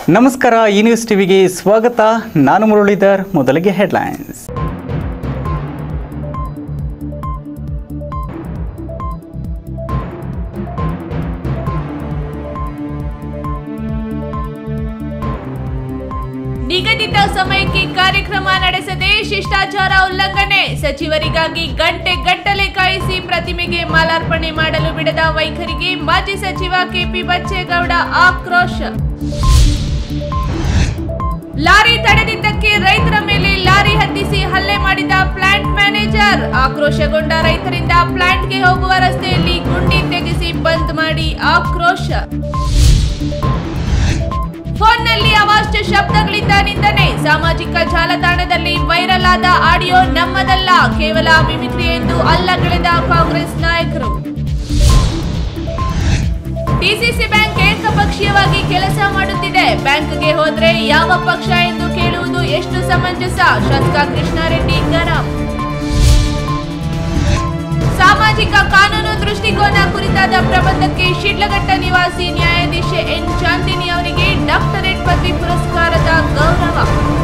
ನಮಸ್ಕಾರ ಈ ನ್ಯೂಸ್ ಟಿವಿಗೆ ಸ್ವಾಗತ ನಾನು ಮುರಳೀಧರ್ ಮೊದಲಿಗೆ ಹೆಡ್ಲೈನ್ಸ್ ನಿಗದಿತ ಸಮಯಕ್ಕೆ ಕಾರ್ಯಕ್ರಮ ನಡೆಸದೆ ಶಿಷ್ಟಾಚಾರ ಉಲ್ಲಂಘನೆ ಸಚಿವರಿಗಾಗಿ ಗಂಟೆ ಗಟ್ಟಲೆ ಕಾಯಿಸಿ ಪ್ರತಿಮೆಗೆ ಮಾಲಾರ್ಪಣೆ ಮಾಡಲು ಬಿಡದ ವೈಖರಿಗೆ ಮಾಜಿ ಸಚಿವ ಕೆಪಿ ಬಚ್ಚೇಗೌಡ ಆಕ್ರೋಶ ಲಾರಿ ತಡೆದಿದ್ದಕ್ಕೆ ರೈತರ ಮೇಲೆ ಲಾರಿ ಹತ್ತಿಸಿ ಹಲ್ಲೆ ಮಾಡಿದ ಪ್ಲಾಂಟ್ ಮ್ಯಾನೇಜರ್ ಆಕ್ರೋಶಗೊಂಡ ರೈತರಿಂದ ಪ್ಲಾಂಟ್ಗೆ ಹೋಗುವ ರಸ್ತೆಯಲ್ಲಿ ಗುಂಡಿ ತೆಗೆಸಿ ಬಂದ್ ಮಾಡಿ ಆಕ್ರೋಶ ಫೋನ್ನಲ್ಲಿ ಅವಾಚ್ಯ ಶಬ್ದಗಳಿಂದ ನಿಂದನೆ ಸಾಮಾಜಿಕ ಜಾಲತಾಣದಲ್ಲಿ ವೈರಲ್ ಆದ ಆಡಿಯೋ ನಮ್ಮದಲ್ಲ ಕೇವಲ ಮಿಮಿಕ್ರಿ ಎಂದು ಅಲ್ಲಗಳೆದ ಕಾಂಗ್ರೆಸ್ ನಾಯಕರು ಡಿಸಿಸಿ ಬ್ಯಾಂಕ್ ಏಕಪಕ್ಷೀಯವಾಗಿ ಕೆಲಸ ಮಾಡುತ್ತಿದೆ ಬ್ಯಾಂಕ್ಗೆ ಹೋದ್ರೆ ಯಾವ ಪಕ್ಷ ಎಂದು ಕೇಳುವುದು ಎಷ್ಟು ಸಮಂಜಸ ಶಾಸಕ ಕೃಷ್ಣಾರೆಡ್ಡಿ ಗರಂ ಸಾಮಾಜಿಕ ಕಾನೂನು ದೃಷ್ಟಿಕೋನ ಕುರಿತಾದ ಪ್ರಬಂಧಕ್ಕೆ ಶಿಡ್ಲಘಟ್ಟ ನಿವಾಸಿ ನ್ಯಾಯಾಧೀಶೆ ಎನ್ ಚಾಂದಿನಿ ಅವರಿಗೆ ಡಾಕ್ಟರೇಟ್ ಪದವಿ ಪುರಸ್ಕಾರದ ಗೌರವ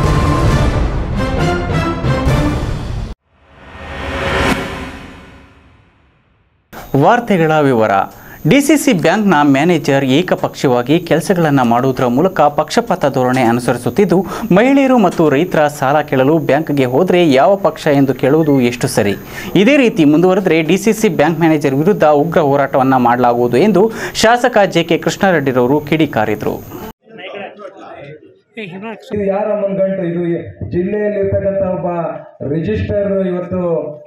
ವಾರ್ತೆಗಳ ವಿವರ ಡಿಸಿಸಿ ಬ್ಯಾಂಕ್ನ ಮ್ಯಾನೇಜರ್ ಏಕಪಕ್ಷೀಯವಾಗಿ ಕೆಲಸಗಳನ್ನು ಮಾಡುವುದರ ಮೂಲಕ ಪಕ್ಷಪಾತ ಧೋರಣೆ ಅನುಸರಿಸುತ್ತಿದ್ದು ಮಹಿಳೆಯರು ಮತ್ತು ರೈತರ ಸಾಲ ಕೇಳಲು ಬ್ಯಾಂಕ್ಗೆ ಹೋದರೆ ಯಾವ ಪಕ್ಷ ಎಂದು ಕೇಳುವುದು ಎಷ್ಟು ಸರಿ ಇದೇ ರೀತಿ ಮುಂದುವರೆದರೆ ಡಿಸಿಸಿ ಬ್ಯಾಂಕ್ ಮ್ಯಾನೇಜರ್ ವಿರುದ್ಧ ಉಗ್ರ ಹೋರಾಟವನ್ನು ಮಾಡಲಾಗುವುದು ಎಂದು ಶಾಸಕ ಜೆಕೆ ಕೃಷ್ಣಾರೆಡ್ಡಿರವರು ಕಿಡಿಕಾರಿದರು ಇದು ಯಾರ ಮನ್ಗಂಟು ಇದು ಜಿಲ್ಲೆಯಲ್ಲಿ ಇರ್ತಕ್ಕಂಥ ಒಬ್ಬ ರಿಜಿಸ್ಟರ್ ಇವತ್ತು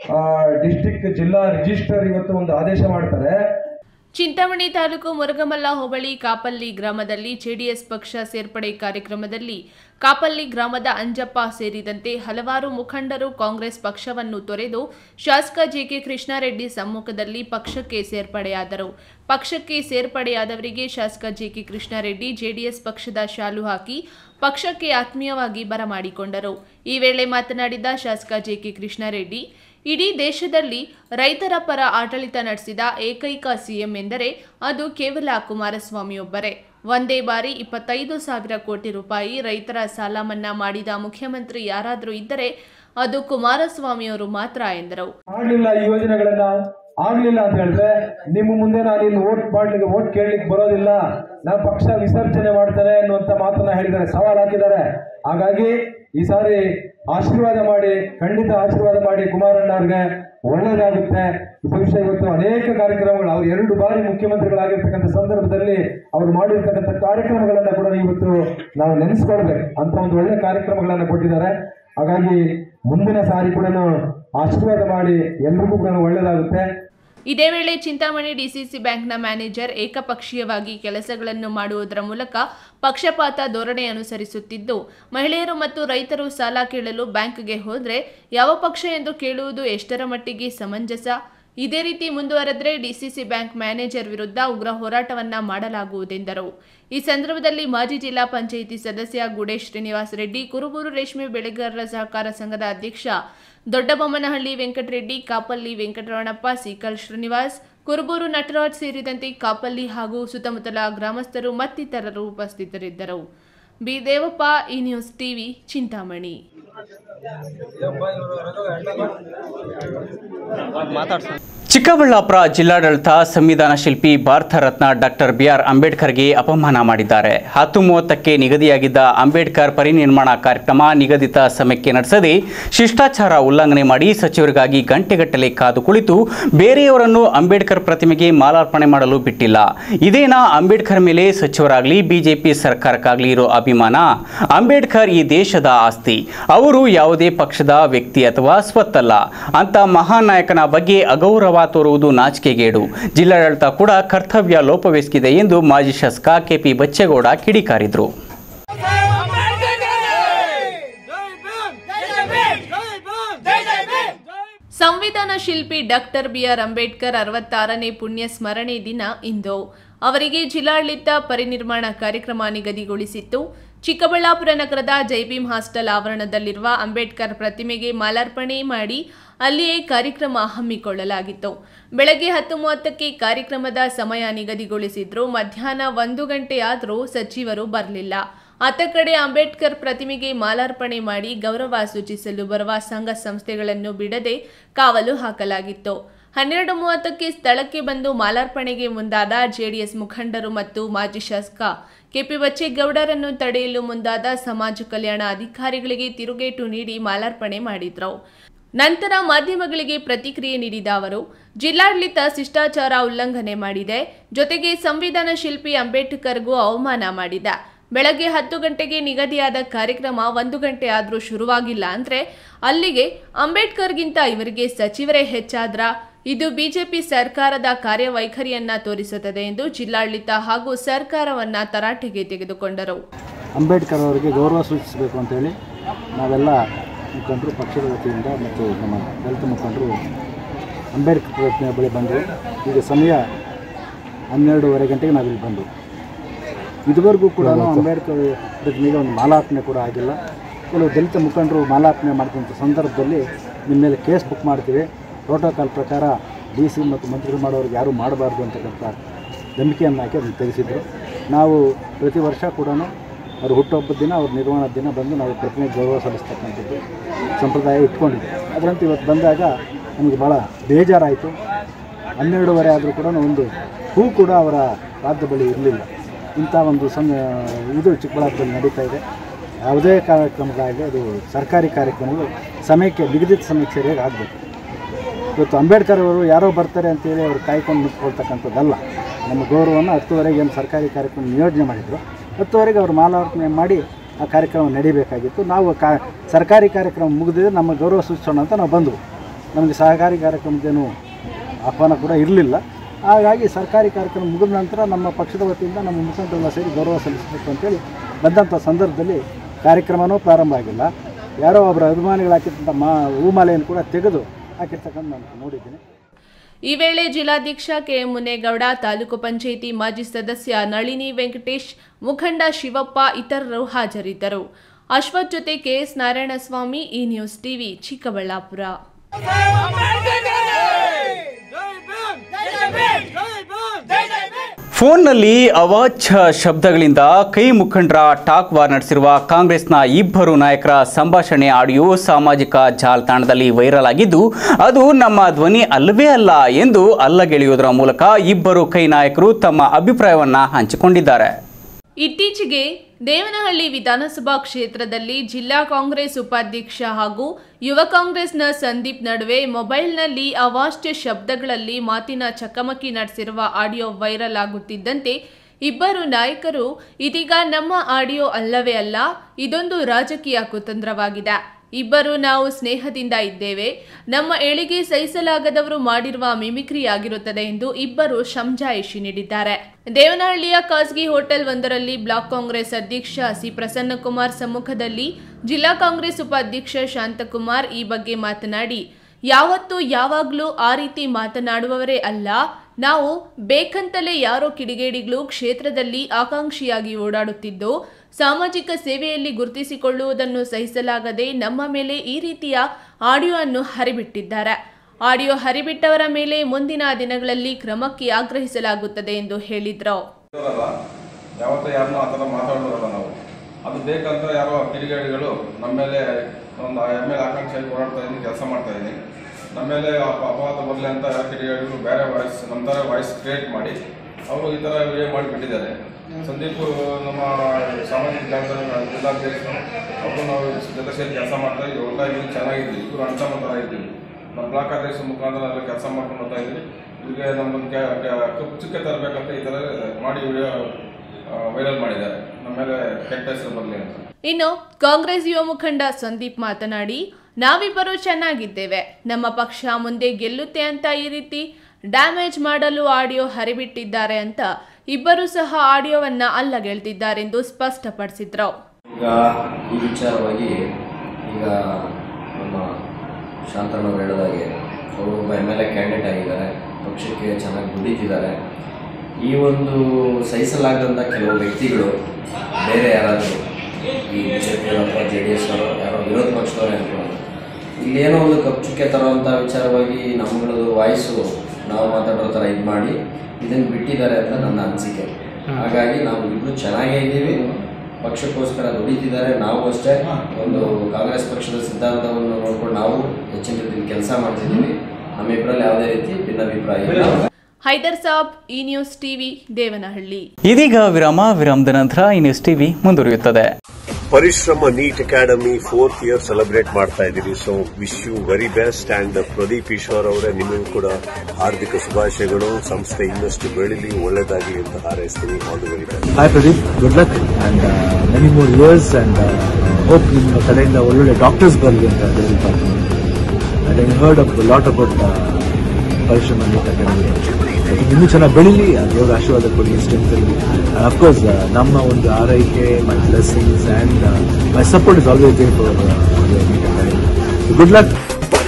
ಡಿಸ್ಟಿಕ್ ಜಿಲ್ಲಾ ರಿಜಿಸ್ಟರ್ ಇವತ್ತು ಒಂದು ಆದೇಶ ಮಾಡ್ತಾರೆ ಚಿಂತಾಮಣಿ ತಾಲೂಕು ಮುರುಗಮಲ್ಲ ಹೋಬಳಿ ಕಾಪಲ್ಲಿ ಗ್ರಾಮದಲ್ಲಿ ಜೆಡಿಎಸ್ ಪಕ್ಷ ಸೇರ್ಪಡೆ ಕಾರ್ಯಕ್ರಮದಲ್ಲಿ ಕಾಪಲ್ಲಿ ಗ್ರಾಮದ ಅಂಜಪ್ಪ ಸೇರಿದಂತೆ ಹಲವಾರು ಮುಖಂಡರು ಕಾಂಗ್ರೆಸ್ ಪಕ್ಷವನ್ನು ತೊರೆದು ಶಾಸಕ ಜೆಕೆ ಕೃಷ್ಣಾರೆಡ್ಡಿ ಸಮ್ಮುಖದಲ್ಲಿ ಪಕ್ಷಕ್ಕೆ ಸೇರ್ಪಡೆಯಾದರು ಪಕ್ಷಕ್ಕೆ ಸೇರ್ಪಡೆಯಾದವರಿಗೆ ಶಾಸಕ ಜೆಕೆ ಕೃಷ್ಣಾರೆಡ್ಡಿ ಜೆಡಿಎಸ್ ಪಕ್ಷದ ಶಾಲು ಹಾಕಿ ಪಕ್ಷಕ್ಕೆ ಆತ್ಮೀಯವಾಗಿ ಬರಮಾಡಿಕೊಂಡರು ಈ ವೇಳೆ ಮಾತನಾಡಿದ ಶಾಸಕ ಜೆಕೆ ಕೃಷ್ಣಾರೆಡ್ಡಿ ಇಡೀ ದೇಶದಲ್ಲಿ ರೈತರ ಪರ ಆಡಳಿತ ನಡೆಸಿದ ಏಕೈಕ ಸಿಎಂ ಎಂದರೆ ಅದು ಕೇವಲ ಕುಮಾರಸ್ವಾಮಿಯೊಬ್ಬರೇ ಒಂದೇ ಬಾರಿ ಇಪ್ಪತ್ತೈದು ಸಾವಿರ ಕೋಟಿ ರೂಪಾಯಿ ರೈತರ ಸಾಲ ಮನ್ನಾ ಮಾಡಿದ ಮುಖ್ಯಮಂತ್ರಿ ಯಾರಾದರೂ ಇದ್ದರೆ ಅದು ಕುಮಾರಸ್ವಾಮಿಯವರು ಮಾತ್ರ ಎಂದರು ಮಾಡ್ಲಿಲ್ಲ ಈ ಯೋಜನೆಗಳನ್ನ ಆಗ್ಲಿಲ್ಲ ಅಂತ ಹೇಳಿದ್ರೆ ನಿಮ್ಮ ಮುಂದೆ ನಾನು ಇಲ್ಲಿ ಓಟ್ ಮಾಡ್ಲಿಕ್ಕೆ ಓಟ್ ಕೇಳಲಿಕ್ಕೆ ಬರೋದಿಲ್ಲ ನಾನು ಪಕ್ಷ ವಿಸರ್ಜನೆ ಮಾಡ್ತಾರೆ ಅನ್ನುವಂತ ಮಾತನ್ನ ಹೇಳಿದ್ದಾರೆ ಸವಾಲ್ ಹಾಕಿದ್ದಾರೆ ಹಾಗಾಗಿ ಈ ಸಾರಿ ಆಶೀರ್ವಾದ ಮಾಡಿ ಖಂಡಿತ ಆಶೀರ್ವಾದ ಮಾಡಿ ಕುಮಾರಣ್ಣ ಅವ್ರಿಗೆ ಒಳ್ಳೇದಾಗುತ್ತೆ ಬಹುಶಃ ಇವತ್ತು ಅನೇಕ ಕಾರ್ಯಕ್ರಮಗಳು ಅವ್ರು ಎರಡು ಬಾರಿ ಮುಖ್ಯಮಂತ್ರಿಗಳಾಗಿರ್ತಕ್ಕಂಥ ಸಂದರ್ಭದಲ್ಲಿ ಅವ್ರು ಮಾಡಿರ್ತಕ್ಕಂಥ ಕಾರ್ಯಕ್ರಮಗಳನ್ನ ಕೂಡ ಇವತ್ತು ನಾವು ನೆನೆಸ್ಕೊಳ್ಬೇಕು ಅಂತ ಒಂದು ಒಳ್ಳೆ ಕಾರ್ಯಕ್ರಮಗಳನ್ನ ಕೊಟ್ಟಿದ್ದಾರೆ ಹಾಗಾಗಿ ಮುಂದಿನ ಸಾರಿ ಕೂಡ ಆಶೀರ್ವಾದ ಮಾಡಿ ಎಲ್ರಿಗೂ ಕೂಡ ಒಳ್ಳೇದಾಗುತ್ತೆ ಇದೇ ವೇಳೆ ಚಿಂತಾಮಣಿ ಡಿಸಿಸಿ ಬ್ಯಾಂಕ್ನ ಮ್ಯಾನೇಜರ್ ಏಕಪಕ್ಷೀಯವಾಗಿ ಕೆಲಸಗಳನ್ನು ಮಾಡುವುದರ ಮೂಲಕ ಪಕ್ಷಪಾತ ಧೋರಣೆ ಅನುಸರಿಸುತ್ತಿದ್ದು ಮಹಿಳೆಯರು ಮತ್ತು ರೈತರು ಸಾಲ ಕೇಳಲು ಬ್ಯಾಂಕ್ಗೆ ಹೋದ್ರೆ ಯಾವ ಪಕ್ಷ ಎಂದು ಕೇಳುವುದು ಎಷ್ಟರ ಮಟ್ಟಿಗೆ ಸಮಂಜಸ ಇದೇ ರೀತಿ ಮುಂದುವರೆದ್ರೆ ಡಿಸಿಸಿ ಬ್ಯಾಂಕ್ ಮ್ಯಾನೇಜರ್ ವಿರುದ್ಧ ಉಗ್ರ ಹೋರಾಟವನ್ನ ಮಾಡಲಾಗುವುದೆಂದರು ಈ ಸಂದರ್ಭದಲ್ಲಿ ಮಾಜಿ ಜಿಲ್ಲಾ ಪಂಚಾಯಿತಿ ಸದಸ್ಯ ಗುಡೇಶ್ ಶ್ರೀನಿವಾಸ್ ರೆಡ್ಡಿ ಕುರುಬೂರು ರೇಷ್ಮೆ ಬೆಳೆಗಾರರ ಸಹಕಾರ ಸಂಘದ ಅಧ್ಯಕ್ಷ ದೊಡ್ಡಬೊಮ್ಮನಹಳ್ಳಿ ವೆಂಕಟರೆಡ್ಡಿ ಕಾಪಲ್ಲಿ ವೆಂಕಟರಮಣಪ್ಪ ಸೀಕಲ್ ಶ್ರೀನಿವಾಸ್ ಕುರುಬೂರು ನಟರಾಜ್ ಸೇರಿದಂತೆ ಕಾಪಲ್ಲಿ ಹಾಗೂ ಸುತ್ತಮುತ್ತಲ ಗ್ರಾಮಸ್ಥರು ಮತ್ತಿತರರು ಉಪಸ್ಥಿತರಿದ್ದರು ಬಿ ದೇವಪ್ಪ ಈ ನ್ಯೂಸ್ ಟಿವಿ ಚಿಂತಾಮಣಿ ಚಿಕ್ಕಬಳ್ಳಾಪುರ ಜಿಲ್ಲಾಡಳಿತ ಸಂವಿಧಾನ ಶಿಲ್ಪಿ ಭಾರತ ರತ್ನ ಡಾಕ್ಟರ್ ಬಿಆರ್ ಅಂಬೇಡ್ಕರ್ಗೆ ಅಪಮಾನ ಮಾಡಿದ್ದಾರೆ ಹತ್ತು ಮೂವತ್ತಕ್ಕೆ ನಿಗದಿಯಾಗಿದ್ದ ಅಂಬೇಡ್ಕರ್ ಪರಿನಿರ್ಮಾಣ ಕಾರ್ಯಕ್ರಮ ನಿಗದಿತ ಸಮಯಕ್ಕೆ ನಡೆಸದೆ ಶಿಷ್ಟಾಚಾರ ಉಲ್ಲಂಘನೆ ಮಾಡಿ ಸಚಿವರಿಗಾಗಿ ಗಂಟೆಗಟ್ಟಲೆ ಕಾದು ಕುಳಿತು ಬೇರೆಯವರನ್ನು ಅಂಬೇಡ್ಕರ್ ಪ್ರತಿಮೆಗೆ ಮಾಲಾರ್ಪಣೆ ಮಾಡಲು ಬಿಟ್ಟಿಲ್ಲ ಇದೇನಾ ಅಂಬೇಡ್ಕರ್ ಮೇಲೆ ಸಚಿವರಾಗಲಿ ಬಿಜೆಪಿ ಸರ್ಕಾರಕ್ಕಾಗಲಿ ಇರೋ ಅಭಿಮಾನ ಅಂಬೇಡ್ಕರ್ ಈ ದೇಶದ ಆಸ್ತಿ ಅವರು ಯಾವುದೇ ಪಕ್ಷದ ವ್ಯಕ್ತಿ ಅಥವಾ ಸ್ವತ್ತಲ್ಲ ಅಂತ ಮಹಾನ್ ನಾಯಕನ ಬಗ್ಗೆ ಅಗೌರವ ತೋರುವುದು ನಾಚಿಕೆಗೇಡು ಜಿಲ್ಲಾಡಳಿತ ಕೂಡ ಕರ್ತವ್ಯ ಲೋಪವೆಸಗಿದೆ ಎಂದು ಮಾಜಿ ಶಾಸಕ ಕೆಪಿ ಬಚ್ಚೇಗೌಡ ಕಿಡಿಕಾರಿದರು ಸಂವಿಧಾನ ಶಿಲ್ಪಿ ಡಾಕ್ಟರ್ ಬಿಆರ್ ಅಂಬೇಡ್ಕರ್ ಅರವತ್ತಾರನೇ ಪುಣ್ಯ ಸ್ಮರಣೆ ದಿನ ಇಂದು ಅವರಿಗೆ ಜಿಲ್ಲಾಡಳಿತ ಪರಿನಿರ್ಮಾಣ ಕಾರ್ಯಕ್ರಮ ನಿಗದಿಗೊಳಿಸಿತ್ತು ಚಿಕ್ಕಬಳ್ಳಾಪುರ ನಗರದ ಜೈಭೀಮ್ ಹಾಸ್ಟೆಲ್ ಆವರಣದಲ್ಲಿರುವ ಅಂಬೇಡ್ಕರ್ ಪ್ರತಿಮೆಗೆ ಮಾಲಾರ್ಪಣೆ ಮಾಡಿ ಅಲ್ಲಿಯೇ ಕಾರ್ಯಕ್ರಮ ಹಮ್ಮಿಕೊಳ್ಳಲಾಗಿತ್ತು ಬೆಳಗ್ಗೆ ಹತ್ತು ಮೂವತ್ತಕ್ಕೆ ಕಾರ್ಯಕ್ರಮದ ಸಮಯ ನಿಗದಿಗೊಳಿಸಿದ್ರು ಮಧ್ಯಾಹ್ನ ಒಂದು ಗಂಟೆ ಆದರೂ ಸಚಿವರು ಬರಲಿಲ್ಲ ಅತ್ತ ಕಡೆ ಅಂಬೇಡ್ಕರ್ ಪ್ರತಿಮೆಗೆ ಮಾಲಾರ್ಪಣೆ ಮಾಡಿ ಗೌರವ ಸೂಚಿಸಲು ಬರುವ ಸಂಘ ಸಂಸ್ಥೆಗಳನ್ನು ಬಿಡದೆ ಕಾವಲು ಹಾಕಲಾಗಿತ್ತು ಹನ್ನೆರಡು ಮೂವತ್ತಕ್ಕೆ ಸ್ಥಳಕ್ಕೆ ಬಂದು ಮಾಲಾರ್ಪಣೆಗೆ ಮುಂದಾದ ಜೆಡಿಎಸ್ ಮುಖಂಡರು ಮತ್ತು ಮಾಜಿ ಶಾಸಕ ಕೆಪಿ ಬಚ್ಚೇಗೌಡರನ್ನು ತಡೆಯಲು ಮುಂದಾದ ಸಮಾಜ ಕಲ್ಯಾಣ ಅಧಿಕಾರಿಗಳಿಗೆ ತಿರುಗೇಟು ನೀಡಿ ಮಾಲಾರ್ಪಣೆ ಮಾಡಿದ್ರು ನಂತರ ಮಾಧ್ಯಮಗಳಿಗೆ ಪ್ರತಿಕ್ರಿಯೆ ನೀಡಿದ ಅವರು ಜಿಲ್ಲಾಡಳಿತ ಶಿಷ್ಟಾಚಾರ ಉಲ್ಲಂಘನೆ ಮಾಡಿದೆ ಜೊತೆಗೆ ಸಂವಿಧಾನ ಶಿಲ್ಪಿ ಅಂಬೇಡ್ಕರ್ಗೂ ಅವಮಾನ ಮಾಡಿದೆ ಬೆಳಗ್ಗೆ ಹತ್ತು ಗಂಟೆಗೆ ನಿಗದಿಯಾದ ಕಾರ್ಯಕ್ರಮ ಒಂದು ಗಂಟೆ ಆದರೂ ಶುರುವಾಗಿಲ್ಲ ಅಂದ್ರೆ ಅಲ್ಲಿಗೆ ಅಂಬೇಡ್ಕರ್ಗಿಂತ ಇವರಿಗೆ ಸಚಿವರೇ ಹೆಚ್ಚಾದ್ರ ಇದು ಬಿಜೆಪಿ ಸರ್ಕಾರದ ಕಾರ್ಯವೈಖರಿಯನ್ನ ತೋರಿಸುತ್ತದೆ ಎಂದು ಜಿಲ್ಲಾಡಳಿತ ಹಾಗೂ ಸರ್ಕಾರವನ್ನ ತರಾಟೆಗೆ ತೆಗೆದುಕೊಂಡರು ಅಂಬೇಡ್ಕರ್ ಅವರಿಗೆ ಗೌರವ ಸೂಚಿಸಬೇಕು ಅಂತೇಳಿ ನಾವೆಲ್ಲ ಮುಖಂಡರು ಪಕ್ಷದ ವತಿಯಿಂದ ಮತ್ತು ನಮ್ಮ ದಲಿತ ಮುಖಂಡರು ಅಂಬೇಡ್ಕರ್ ಪ್ರತಿಮೆ ಬಳಿ ಬಂದು ಈಗ ಸಮಯ ಹನ್ನೆರಡೂವರೆ ಗಂಟೆಗೆ ನಾವಿಲ್ಲಿ ಬಂದು ಇದುವರೆಗೂ ಕೂಡ ಅಂಬೇಡ್ಕರ್ ಪ್ರತಿಮೆಗೆ ಒಂದು ಮಾಲಾರ್ಪಣೆ ಕೂಡ ಆಗಿಲ್ಲ ಕೆಲವು ದಲಿತ ಮುಖಂಡರು ಮಾಲಾರ್ಪಣೆ ಮಾಡಿದಂಥ ಸಂದರ್ಭದಲ್ಲಿ ನಿಮ್ಮ ಮೇಲೆ ಕೇಸ್ ಬುಕ್ ಮಾಡ್ತೀವಿ ಪ್ರೋಟೋಕಾಲ್ ಪ್ರಕಾರ ಡಿ ಸಿ ಮತ್ತು ಮಂತ್ರಿಗಳು ಮಾಡೋರಿಗೆ ಯಾರೂ ಮಾಡಬಾರ್ದು ಅಂತಕ್ಕಂಥ ಧಮಕಿಯನ್ನು ಹಾಕಿ ಅದನ್ನು ತೆಗೆಸಿದ್ರು ನಾವು ಪ್ರತಿ ವರ್ಷ ಕೂಡ ಅವ್ರ ಹುಟ್ಟುಹಬ್ಬದ ದಿನ ಅವ್ರ ನಿರ್ವಹಣಾ ದಿನ ಬಂದು ನಾವು ಪ್ರತಿಮೆಗೆ ಗೌರವ ಸಲ್ಲಿಸ್ತಕ್ಕಂಥದ್ದು ಸಂಪ್ರದಾಯ ಇಟ್ಕೊಂಡಿದ್ದೆ ಅದರಂತೆ ಇವತ್ತು ಬಂದಾಗ ನಮಗೆ ಭಾಳ ಬೇಜಾರಾಯಿತು ಹನ್ನೆರಡೂವರೆ ಆದರೂ ಕೂಡ ಒಂದು ಹೂ ಕೂಡ ಅವರ ಪಾದ ಬಳಿ ಇರಲಿಲ್ಲ ಇಂಥ ಒಂದು ಸಮ ಇದು ಚಿಕ್ಕಬಳ್ಳಾಪುರದಲ್ಲಿ ನಡೀತಾ ಇದೆ ಯಾವುದೇ ಕಾರ್ಯಕ್ರಮಗಳಾಗಲಿ ಅದು ಸರ್ಕಾರಿ ಕಾರ್ಯಕ್ರಮಗಳು ಸಮಯಕ್ಕೆ ನಿಗದಿತ ಸಮಯಕ್ಕೆ ಸರಿಯಾಗಿ ಆಗಬೇಕು ಇವತ್ತು ಅಂಬೇಡ್ಕರ್ ಅವರು ಯಾರೋ ಬರ್ತಾರೆ ಅಂತೇಳಿ ಅವ್ರು ಕಾಯ್ಕೊಂಡು ನಿಂತ್ಕೊಳ್ತಕ್ಕಂಥದ್ದಲ್ಲ ನಮ್ಮ ಗೌರವವನ್ನು ಹತ್ತುವರೆಗೆ ಏನು ಸರ್ಕಾರಿ ಕಾರ್ಯಕ್ರಮ ನಿಯೋಜನೆ ಮಾಡಿದರು ಹತ್ತುವರೆಗೆ ಅವರು ಮಾಲಾರ್ಪಣೆ ಮಾಡಿ ಆ ಕಾರ್ಯಕ್ರಮ ನಡೀಬೇಕಾಗಿತ್ತು ನಾವು ಕಾ ಸರ್ಕಾರಿ ಕಾರ್ಯಕ್ರಮ ಮುಗಿದಿದೆ ನಮ್ಮ ಗೌರವ ಸೂಚಿಸೋಣ ಅಂತ ನಾವು ಬಂದವು ನಮಗೆ ಸಹಕಾರಿ ಕಾರ್ಯಕ್ರಮದ್ದೇನು ಆಹ್ವಾನ ಕೂಡ ಇರಲಿಲ್ಲ ಹಾಗಾಗಿ ಸರ್ಕಾರಿ ಕಾರ್ಯಕ್ರಮ ಮುಗಿದ ನಂತರ ನಮ್ಮ ಪಕ್ಷದ ವತಿಯಿಂದ ನಮ್ಮ ಮುಖಂಡರೆಲ್ಲ ಸೇರಿ ಗೌರವ ಸಲ್ಲಿಸಬೇಕು ಅಂತೇಳಿ ಬಂದಂಥ ಸಂದರ್ಭದಲ್ಲಿ ಕಾರ್ಯಕ್ರಮವೂ ಪ್ರಾರಂಭ ಆಗಿಲ್ಲ ಯಾರೋ ಒಬ್ಬರ ಅಭಿಮಾನಿಗಳು ಹಾಕಿದಂಥ ಮಾ ಹೂಮಾಲೆಯನ್ನು ಕೂಡ ತೆಗೆದು ಹಾಕಿರ್ತಕ್ಕಂಥ ನಾನು ನೋಡಿದ್ದೀನಿ ಈ ವೇಳೆ ಜಿಲ್ಲಾಧ್ಯಕ್ಷ ಕೆಎಂ ಮುನೇಗೌಡ ತಾಲೂಕು ಪಂಚಾಯಿತಿ ಮಾಜಿ ಸದಸ್ಯ ನಳಿನಿ ವೆಂಕಟೇಶ್ ಮುಖಂಡ ಶಿವಪ್ಪ ಇತರರು ಹಾಜರಿದ್ದರು ಅಶ್ವಥ್ ಜೊತೆ ಕೆಎಸ್ ನಾರಾಯಣಸ್ವಾಮಿ ಈ ನ್ಯೂಸ್ ಟಿವಿ ಚಿಕ್ಕಬಳ್ಳಾಪುರ ಫೋನ್ನಲ್ಲಿ ಅವಾಚ್ಯ ಶಬ್ದಗಳಿಂದ ಕೈ ಮುಖಂಡರ ಟಾಕ್ ವಾರ್ ನಡೆಸಿರುವ ಕಾಂಗ್ರೆಸ್ನ ಇಬ್ಬರು ನಾಯಕರ ಸಂಭಾಷಣೆ ಆಡಿಯೋ ಸಾಮಾಜಿಕ ಜಾಲತಾಣದಲ್ಲಿ ವೈರಲ್ ಆಗಿದ್ದು ಅದು ನಮ್ಮ ಧ್ವನಿ ಅಲ್ಲವೇ ಅಲ್ಲ ಎಂದು ಅಲ್ಲಗೆಳೆಯುವುದರ ಮೂಲಕ ಇಬ್ಬರು ಕೈ ನಾಯಕರು ತಮ್ಮ ಅಭಿಪ್ರಾಯವನ್ನ ಹಂಚಿಕೊಂಡಿದ್ದಾರೆ ಇತ್ತೀಚೆಗೆ ದೇವನಹಳ್ಳಿ ವಿಧಾನಸಭಾ ಕ್ಷೇತ್ರದಲ್ಲಿ ಜಿಲ್ಲಾ ಕಾಂಗ್ರೆಸ್ ಉಪಾಧ್ಯಕ್ಷ ಹಾಗೂ ಯುವ ಕಾಂಗ್ರೆಸ್ನ ಸಂದೀಪ್ ನಡುವೆ ಮೊಬೈಲ್ನಲ್ಲಿ ಅವಾಚ್ಯ ಶಬ್ದಗಳಲ್ಲಿ ಮಾತಿನ ಚಕಮಕಿ ನಡೆಸಿರುವ ಆಡಿಯೋ ವೈರಲ್ ಆಗುತ್ತಿದ್ದಂತೆ ಇಬ್ಬರು ನಾಯಕರು ಇದೀಗ ನಮ್ಮ ಆಡಿಯೋ ಅಲ್ಲವೇ ಅಲ್ಲ ಇದೊಂದು ರಾಜಕೀಯ ಕುತಂತ್ರವಾಗಿದೆ ಇಬ್ಬರು ನಾವು ಸ್ನೇಹದಿಂದ ಇದ್ದೇವೆ ನಮ್ಮ ಏಳಿಗೆ ಸಹಿಸಲಾಗದವರು ಮಾಡಿರುವ ಮಿಮಿಕ್ರಿ ಆಗಿರುತ್ತದೆ ಎಂದು ಇಬ್ಬರು ಸಮಜಾಯಿಷಿ ನೀಡಿದ್ದಾರೆ ದೇವನಹಳ್ಳಿಯ ಖಾಸಗಿ ಹೋಟೆಲ್ ಒಂದರಲ್ಲಿ ಬ್ಲಾಕ್ ಕಾಂಗ್ರೆಸ್ ಅಧ್ಯಕ್ಷ ಸಿ ಪ್ರಸನ್ನಕುಮಾರ್ ಸಮ್ಮುಖದಲ್ಲಿ ಜಿಲ್ಲಾ ಕಾಂಗ್ರೆಸ್ ಉಪಾಧ್ಯಕ್ಷ ಶಾಂತಕುಮಾರ್ ಈ ಬಗ್ಗೆ ಮಾತನಾಡಿ ಯಾವತ್ತೂ ಯಾವಾಗಲೂ ಆ ರೀತಿ ಮಾತನಾಡುವವರೇ ಅಲ್ಲ ನಾವು ಬೇಕಂತಲೇ ಯಾರೋ ಕಿಡಿಗೇಡಿಗಳು ಕ್ಷೇತ್ರದಲ್ಲಿ ಆಕಾಂಕ್ಷಿಯಾಗಿ ಓಡಾಡುತ್ತಿದ್ದು ಸಾಮಾಜಿಕ ಸೇವೆಯಲ್ಲಿ ಗುರುತಿಸಿಕೊಳ್ಳುವುದನ್ನು ಸಹಿಸಲಾಗದೆ ನಮ್ಮ ಮೇಲೆ ಈ ರೀತಿಯ ಆಡಿಯೋ ಅನ್ನು ಹರಿಬಿಟ್ಟಿದ್ದಾರೆ ಆಡಿಯೋ ಹರಿಬಿಟ್ಟವರ ಮೇಲೆ ಮುಂದಿನ ದಿನಗಳಲ್ಲಿ ಕ್ರಮಕ್ಕೆ ಆಗ್ರಹಿಸಲಾಗುತ್ತದೆ ಎಂದು ಹೇಳಿದ್ರು ಇರೋರಲ್ಲ ಯಾವತ್ತೂ ಯಾರನ್ನೂ ಆ ಥರ ಮಾತಾಡೋರಲ್ಲ ನಾವು ಅದು ಬೇಕಂತ ಯಾರೋ ಕಿಡಿಗೇಡಿಗಳು ನಮ್ಮ ಮೇಲೆ ಒಂದು ಎಮ್ ಎಲ್ ಆಕಾಂಕ್ಷೆಯಾಗಿ ಓಡಾಡ್ತಾ ಇದ್ದೀನಿ ಕೆಲಸ ಮಾಡ್ತಾ ಇದ್ದೀನಿ ನಮ್ಮ ಮೇಲೆ ಅಪ ಅಪವಾದ ಬರಲಿ ಅಂತ ಯಾರೋ ಕಿಡಿಗೇಡಿಗಳು ಬೇರೆ ವಾಯ್ಸ್ ನಮ್ಮ ಥರ ವಾಯ್ಸ್ ಕ್ರಿಯೇಟ್ ಮಾಡಿ ಅವರು ಈ ಥರ ವಿಡಿಯೋ ಮಾಡಿಬಿಟ್ಟಿದ್ದಾರೆ ಸಂದೀಪ್ ನಮ್ಮ ಸಾಮಾಜಿಕ ಜಾಲತಾಣ ಜಿಲ್ಲಾಧ್ಯಕ್ಷರು ಅವರು ನಾವು ಜೊತೆ ಸೇರಿ ಕೆಲಸ ಮಾಡ್ತಾ ಇದ್ದೀವಿ ಒಟ್ಟಾಗಿ ಚೆನ್ನಾಗಿದ್ವಿ ಇಬ್ಬರು ಅಣ್ಣ ತಮ್ಮ ಥರ ಇದ್ದೀವಿ ನಮ್ಮ ಬ್ಲಾಕ್ ಅಧ್ಯಕ್ಷ ಮುಖಾಂತರ ಎಲ್ಲ ಕೆಲಸ ಮಾಡ್ಕೊಂಡು ಹೋಗ್ತಾ ಇದ್ವಿ ಇವ್ರಿಗೆ ನಮ್ಮನ್ನು ಕಪ್ಪು ಚುಕ್ಕೆ ತರಬೇಕಂತ ಈ ಥರ ಮಾಡಿ ವಿಡಿಯೋ ವೈರಲ್ ಮಾಡಿದ್ದಾರೆ ನಮ್ಮ ಮೇಲೆ ಕೆಟ್ಟ ಹೆಸರು ಬರಲಿ ಅಂತ ಇನ್ನು ಕಾಂಗ್ರೆಸ್ ಯುವ ಮುಖಂಡ ಸಂದೀಪ್ ಮಾತನಾಡಿ ನಾವಿಬ್ಬರು ಚೆನ್ನಾಗಿದ್ದೇವೆ ನಮ್ಮ ಪಕ್ಷ ಮುಂದೆ ಗೆಲ್ಲುತ್ತೆ ಅಂತ ಈ ರೀತಿ ಡ್ಯಾಮೇಜ್ ಮಾಡಲು ಆಡಿಯೋ ಹರಿಬಿಟ್ಟಿದ್ದಾರೆ ಅಂತ ಇಬ್ಬರು ಸಹ ಆಡಿಯೋವನ್ನ ಅಲ್ಲಗೆಳ್ತಿದ್ದಾರೆಂದು ಸ್ಪಷ್ಟಪಡಿಸಿದ್ರು ಈಗ ಈ ವಿಚಾರವಾಗಿ ಈಗ ನಮ್ಮ ಶಾಂತಣ್ಣವ್ರು ಹೇಳಿದಾಗೆ ಅವರು ಒಬ್ಬ ಎಮ್ ಎಲ್ ಎ ಕ್ಯಾಂಡಿಡೇಟ್ ಆಗಿದ್ದಾರೆ ಪಕ್ಷಕ್ಕೆ ಚೆನ್ನಾಗಿ ದುಡಿತಿದ್ದಾರೆ ಈ ಒಂದು ಸಹಿಸಲಾಗದಂಥ ಕೆಲವು ವ್ಯಕ್ತಿಗಳು ಬೇರೆ ಯಾರಾದರೂ ಈ ಬಿ ಜೆ ಪಿ ಅಥವಾ ಜೆ ಡಿ ಎಸ್ ಅವರು ಯಾರೋ ವಿರೋಧ ಪಕ್ಷದವರೇ ಅನ್ಕೊಳ್ಳೋದು ಇಲ್ಲಿ ಏನೋ ಒಂದು ಕಪ್ಪು ಚುಕ್ಕೆ ತರುವಂಥ ವಿಚಾರವಾಗಿ ನಮ್ಮಗಳದು ವಾಯ್ಸು ನಾವು ಮಾತಾಡೋ ಥರ ಇದು ಮಾಡಿ ಇದನ್ನು ಬಿಟ್ಟಿದ್ದಾರೆ ಅಂತ ನನ್ನ ಅನಿಸಿಕೆ ಹಾಗಾಗಿ ನಾವು ಇಬ್ಬರು ಚೆನ್ನಾಗೇ ಇದ್ದೀವಿ ಪಕ್ಷಕ್ಕೋಸ್ಕರ ದುಡಿತಿದ್ದಾರೆ ನಾವು ಅಷ್ಟೇ ಒಂದು ಕಾಂಗ್ರೆಸ್ ಪಕ್ಷದ ಸಿದ್ಧಾಂತವನ್ನು ನೋಡ್ಕೊಂಡು ನಾವು ಹೆಚ್ಚಿನ ರೀತಿಯಲ್ಲಿ ಕೆಲಸ ಮಾಡ್ತಿದ್ದೀವಿ ನಮ್ಮಿಬ್ಬರಲ್ಲಿ ಯಾವುದೇ ರೀತಿ ಭಿನ್ನಾಭಿಪ್ರಾಯ ಇಲ್ಲ ಹೈದರ್ ಸಾಬ್ ಈ ನ್ಯೂಸ್ ಟಿವಿ ದೇವನಹಳ್ಳಿ ಇದೀಗ ವಿರಾಮ ವಿರಾಮದ ನಂತರ ಈ ನ್ಯೂಸ್ ಟಿವಿ ಮುಂದುವರಿಯುತ್ತದೆ Parishrama NEET academy fourth year celebrate ಮಾಡ್ತಾ ಇದ್ದೀವಿ so wish you very best and Pradeep Eshwar ಅವರೇ ನಿಮಗೂ ಕೂಡ ಹಾರ್ದಿಕ ಶುಭಾಶಯಗಳು ಸಂಸ್ಥೆ ಇನ್ನಷ್ಟು ಬೆಳೀಲಿ ಒಳ್ಳೆದಾಗಲಿ ಅಂತ ಹಾರೈಸ್ತೀನಿ all the very best hi Pradeep good luck and many more years and hope ನಿಮ್ಮ ಕಡೆಯಿಂದ ಒಳ್ಳೊಳ್ಳೆ ಡಾಕ್ಟರ್ಸ್ ಬರಲಿ ಅಂತ ಹೇಳಿ ಪ್ರಾರ್ಥನೆ and I heard a lot about Parishrama NEET academy ಇನ್ನೂ ಚೆನ್ನಾಗಿ ಬೆಳೀಲಿ ದೇವರ ಆಶೀರ್ವಾದ ಕೊಡಿ ಸ್ಟ್ರೆಂತ್ ಅಫ್ಕೋರ್ಸ್ ನಮ್ಮ ಒಂದು ಆರೈಕೆ my blessings and my support is always there for NEET academy good luck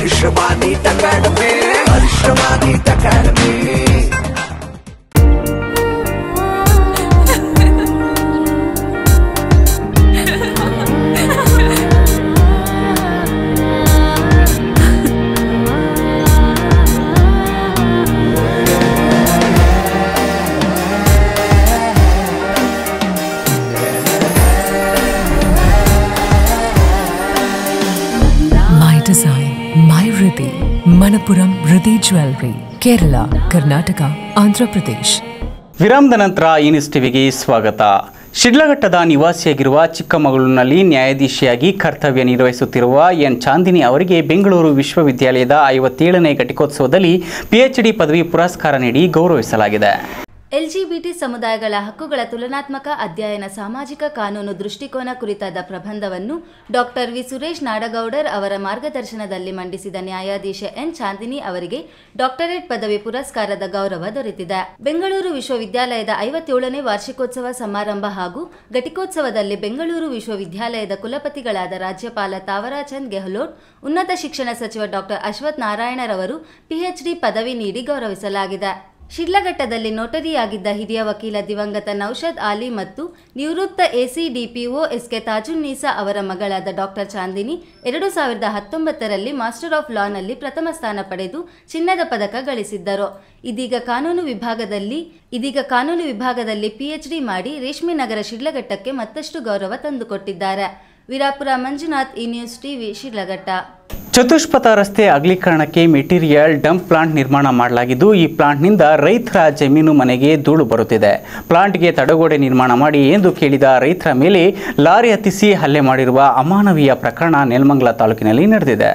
My design, my Riddhi, Manapuram Riddhi Jewelry, Kerala, Karnataka, Andhra Pradesh. ವಿರಾಮದ ನಂತರ ಈ ನ್ಯೂಸ್ ಟಿವಿಗೆ ಸ್ವಾಗತ ಶಿಡ್ಲಘಟ್ಟದ ನಿವಾಸಿಯಾಗಿರುವ ಚಿಕ್ಕಮಗಳೂರಿನಲ್ಲಿ ನ್ಯಾಯಾಧೀಶಿಯಾಗಿ ಕರ್ತವ್ಯ ನಿರ್ವಹಿಸುತ್ತಿರುವ ಎನ್ ಚಾಂದಿನಿ ಅವರಿಗೆ ಬೆಂಗಳೂರು ವಿಶ್ವವಿದ್ಯಾಲಯದ ಐವತ್ತೇಳನೇ ಘಟಿಕೋತ್ಸವದಲ್ಲಿ ಪಿಎಚ್ಡಿ ಪದವಿ ಪುರಸ್ಕಾರ ನೀಡಿ ಗೌರವಿಸಲಾಗಿದೆ ಎಲ್ಜಿಬಿಟಿ ಸಮುದಾಯಗಳ ಹಕ್ಕುಗಳ ತುಲನಾತ್ಮಕ ಅಧ್ಯಯನ ಸಾಮಾಜಿಕ ಕಾನೂನು ದೃಷ್ಟಿಕೋನ ಕುರಿತಾದ ಪ್ರಬಂಧವನ್ನು ಡಾಕ್ಟರ್ ವಿ ಸುರೇಶ್ ನಾಡಗೌಡರ್ ಅವರ ಮಾರ್ಗದರ್ಶನದಲ್ಲಿ ಮಂಡಿಸಿದ ನ್ಯಾಯಾಧೀಶ ಎನ್ ಚಾಂದಿನಿ ಅವರಿಗೆ ಡಾಕ್ಟರೇಟ್ ಪದವಿ ಪುರಸ್ಕಾರದ ಗೌರವ ದೊರೆತಿದೆ ಬೆಂಗಳೂರು ವಿಶ್ವವಿದ್ಯಾಲಯದ ಐವತ್ತೇಳನೇ ವಾರ್ಷಿಕೋತ್ಸವ ಸಮಾರಂಭ ಹಾಗೂ ಘಟಿಕೋತ್ಸವದಲ್ಲಿ ಬೆಂಗಳೂರು ವಿಶ್ವವಿದ್ಯಾಲಯದ ಕುಲಪತಿಗಳಾದ ರಾಜ್ಯಪಾಲ ತಾವರಾಚಂದ್ ಗೆಹ್ಲೋಟ್ ಉನ್ನತ ಶಿಕ್ಷಣ ಸಚಿವ ಡಾಕ್ಟರ್ ಅಶ್ವಥ್ ನಾರಾಯಣರವರು ಪಿಎಚ್ಡಿ ಪದವಿ ನೀಡಿ ಗೌರವಿಸಲಾಗಿದೆ ಶಿಡ್ಲಘಟ್ಟದಲ್ಲಿ ನೋಟರಿಯಾಗಿದ್ದ ಹಿರಿಯ ವಕೀಲ ದಿವಂಗತ ನೌಷದ್ ಆಲಿ ಮತ್ತು ನಿವೃತ್ತ ಎಸಿಡಿಪಿಒ ಎಸ್ಕೆ ತಾಜುನ್ನೀಸಾ ಅವರ ಮಗಳಾದ ಡಾಕ್ಟರ್ ಚಾಂದಿನಿ ಎರಡು ಸಾವಿರದ ಹತ್ತೊಂಬತ್ತರಲ್ಲಿ ಮಾಸ್ಟರ್ ಆಫ್ ಲಾನಲ್ಲಿ ಪ್ರಥಮ ಸ್ಥಾನ ಪಡೆದು ಚಿನ್ನದ ಪದಕ ಗಳಿಸಿದ್ದರು ಇದೀಗ ಕಾನೂನು ವಿಭಾಗದಲ್ಲಿ ಇದೀಗ ಕಾನೂನು ವಿಭಾಗದಲ್ಲಿ ಪಿಎಚ್ಡಿ ಮಾಡಿ ರೇಷ್ಮೆ ನಗರ ಶಿಡ್ಲಘಟ್ಟಕ್ಕೆ ಮತ್ತಷ್ಟು ಗೌರವ ತಂದುಕೊಟ್ಟಿದ್ದಾರೆ ವೀರಾಪುರ ಮಂಜುನಾಥ್ ಈ ನ್ಯೂಸ್ ಟಿವಿ ಶಿಡ್ಲಘಟ್ಟ ಚತುಷ್ಪಥ ರಸ್ತೆ ಅಗಲೀಕರಣಕ್ಕೆ ಮೆಟೀರಿಯಲ್ ಡಂಪ್ ಪ್ಲಾಂಟ್ ನಿರ್ಮಾಣ ಮಾಡಲಾಗಿದ್ದು ಈ ಪ್ಲಾಂಟ್ನಿಂದ ರೈತರ ಜಮೀನು ಮನೆಗೆ ಧೂಳು ಬರುತ್ತಿದೆ ಪ್ಲಾಂಟ್ಗೆ ತಡೆಗೋಡೆ ನಿರ್ಮಾಣ ಮಾಡಿ ಎಂದು ಕೇಳಿದ ರೈತರ ಮೇಲೆ ಲಾರಿ ಹತ್ತಿಸಿ ಹಲ್ಲೆ ಮಾಡಿರುವ ಅಮಾನವೀಯ ಪ್ರಕರಣ ನೆಲಮಂಗಲ ತಾಲೂಕಿನಲ್ಲಿ ನಡೆದಿದೆ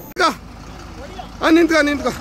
ನಿಂತ್ಕೊ ನಿಂತ್ಕೊ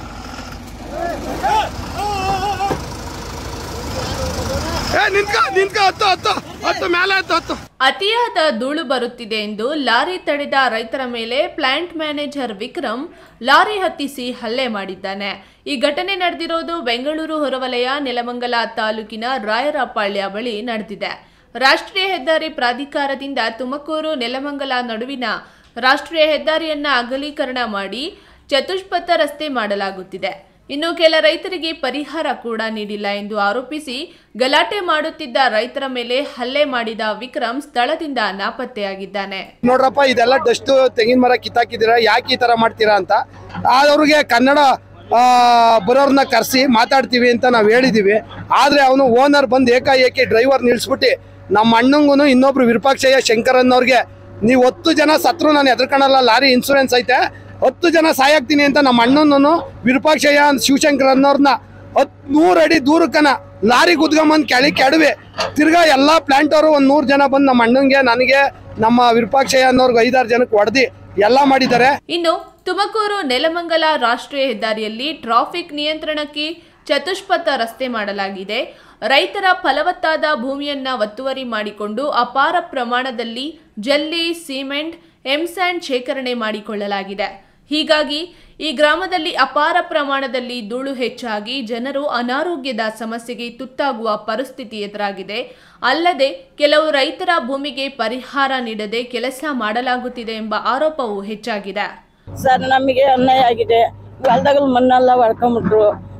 ಏ ನಿಂತ್ಕೊ ನಿಂತ್ಕೊ ಹತ್ತು ಹತ್ತು ಹತ್ತು ಮೇಲೆ ಹತ್ತು ಹತ್ತು ಅತಿಯಾದ ಧೂಳು ಬರುತ್ತಿದೆ ಎಂದು ಲಾರಿ ತಡೆದ ರೈತರ ಮೇಲೆ ಪ್ಲಾಂಟ್ ಮ್ಯಾನೇಜರ್ ವಿಕ್ರಮ್ ಲಾರಿ ಹತ್ತಿಸಿ ಹಲ್ಲೆ ಮಾಡಿದ್ದಾನೆ ಈ ಘಟನೆ ನಡೆದಿರೋದು ಬೆಂಗಳೂರು ಹೊರವಲಯ ನೆಲಮಂಗಲ ತಾಲೂಕಿನ ರಾಯರಪಾಳ್ಯ ಬಳಿ ನಡೆದಿದೆ ರಾಷ್ಟ್ರೀಯ ಹೆದ್ದಾರಿ ಪ್ರಾಧಿಕಾರದಿಂದ ತುಮಕೂರು ನೆಲಮಂಗಲ ನಡುವಿನ ರಾಷ್ಟ್ರೀಯ ಹೆದ್ದಾರಿಯನ್ನ ಅಗಲೀಕರಣ ಮಾಡಿ ಚತುಷ್ಪಥ ರಸ್ತೆ ಮಾಡಲಾಗುತ್ತಿದೆ ಇನ್ನು ಕೆಲ ರೈತರಿಗೆ ಪರಿಹಾರ ಕೂಡ ನೀಡಿಲ್ಲ ಎಂದು ಆರೋಪಿಸಿ ಗಲಾಟೆ ಮಾಡುತ್ತಿದ್ದ ರೈತರ ಮೇಲೆ ಹಲ್ಲೆ ಮಾಡಿದ ವಿಕ್ರಮ್ ಸ್ಥಳದಿಂದ ನಾಪತ್ತೆಯಾಗಿದ್ದಾನೆ ನೋಡ್ರಪ್ಪ ಇದೆಲ್ಲ ಡಸ್ಟ್ ತೆಂಗಿನ ಮರ ಕಿತ್ತಾಕಿದ್ದೀರಾ ಯಾಕೆ ಈ ತರ ಮಾಡ್ತೀರಾ ಅಂತ ಅವ್ರಿಗೆ ಕನ್ನಡ ಆ, ಬರೋರ್ನ ಕರೆಸಿ ಮಾತಾಡ್ತೀವಿ ಅಂತ ನಾವು ಹೇಳಿದೀವಿ ಆದ್ರೆ ಅವನು ಓನರ್ ಬಂದು ಏಕಾಏಕಿ ಡ್ರೈವರ್ ನಿಲ್ಸ್ಬಿಟ್ಟು ನಮ್ಮ ಅಣ್ಣಂಗೂ ಇನ್ನೊಬ್ರು ವಿರೂಪಾಕ್ಷಯ್ಯ ಶಂಕರನ್ನವ್ರಿಗೆ ನೀವು ಹತ್ತು ಜನ ಸತ್ರು ನಾನು ಎದ್ರಕಣಲ್ಲ ಲಾರಿ ಇನ್ಸೂರೆನ್ಸ್ ಐತೆ ಹತ್ತು ಜನ ಸಾಯಾಗ್ತೀನಿ ಅಂತ ನಮ್ಮ ಅಣ್ಣನೂ ವಿರೂಪಾಕ್ಷಯ್ಯ ಶಿವಶಂಕರ್ ಅನ್ನೋರ್ನ ಹತ್ ನೂರು ಅಡಿ ದೂರಕ್ಕನ ಲಾರಿ ಕುದ್ಕೊಂಬಂದು ಕೆಳಿ ಕೆಡವೆ ತಿರ್ಗಾ ಎಲ್ಲಾ ಪ್ಲಾಂಟ್ ಅವರು ಒಂದ್ ನೂರು ಜನ ಬಂದು ನಮ್ಮ ಅಣ್ಣಂಗೆ ನನಗೆ ನಮ್ಮ ವಿರೂಪಾಕ್ಷಯ್ಯ ಅನ್ನೋರ್ಗೆ ಐದಾರು ಜನಕ್ಕೆ ಹೊಡೆದಿ ಎಲ್ಲ ಮಾಡಿದ್ದಾರೆ ಇನ್ನು ತುಮಕೂರು ನೆಲಮಂಗಲ ರಾಷ್ಟ್ರೀಯ ಹೆದ್ದಾರಿಯಲ್ಲಿ ಟ್ರಾಫಿಕ್ ನಿಯಂತ್ರಣಕ್ಕೆ ಚತುಷ್ಪಥ ರಸ್ತೆ ಮಾಡಲಾಗಿದೆ ರೈತರ ಫಲವತ್ತಾದ ಭೂಮಿಯನ್ನ ಒತ್ತುವರಿ ಮಾಡಿಕೊಂಡು ಅಪಾರ ಪ್ರಮಾಣದಲ್ಲಿ ಜಲ್ಲಿ ಸಿಮೆಂಟ್ ಎಂಸ್ಯಾಂಡ್ ಶೇಖರಣೆ ಮಾಡಿಕೊಳ್ಳಲಾಗಿದೆ ಹೀಗಾಗಿ ಈ ಗ್ರಾಮದಲ್ಲಿ ಅಪಾರ ಪ್ರಮಾಣದಲ್ಲಿ ಧೂಳು ಹೆಚ್ಚಾಗಿ ಜನರು ಅನಾರೋಗ್ಯದ ಸಮಸ್ಯೆಗೆ ತುತ್ತಾಗುವ ಪರಿಸ್ಥಿತಿ ಎದುರಾಗಿದೆ ಅಲ್ಲದೆ ಕೆಲವು ರೈತರ ಭೂಮಿಗೆ ಪರಿಹಾರ ನೀಡದೆ ಕೆಲಸ ಮಾಡಲಾಗುತ್ತಿದೆ ಎಂಬ ಆರೋಪವೂ ಹೆಚ್ಚಾಗಿದೆ ಸರ್ ನಮಗೆ ಅನ್ಯಾಯ ಆಗಿದೆ ಹೊಲ್ದಾಗ ಮಣ್ಣೆಲ್ಲ ಹೊಡ್ಕೊಂಬಿಟ್ರು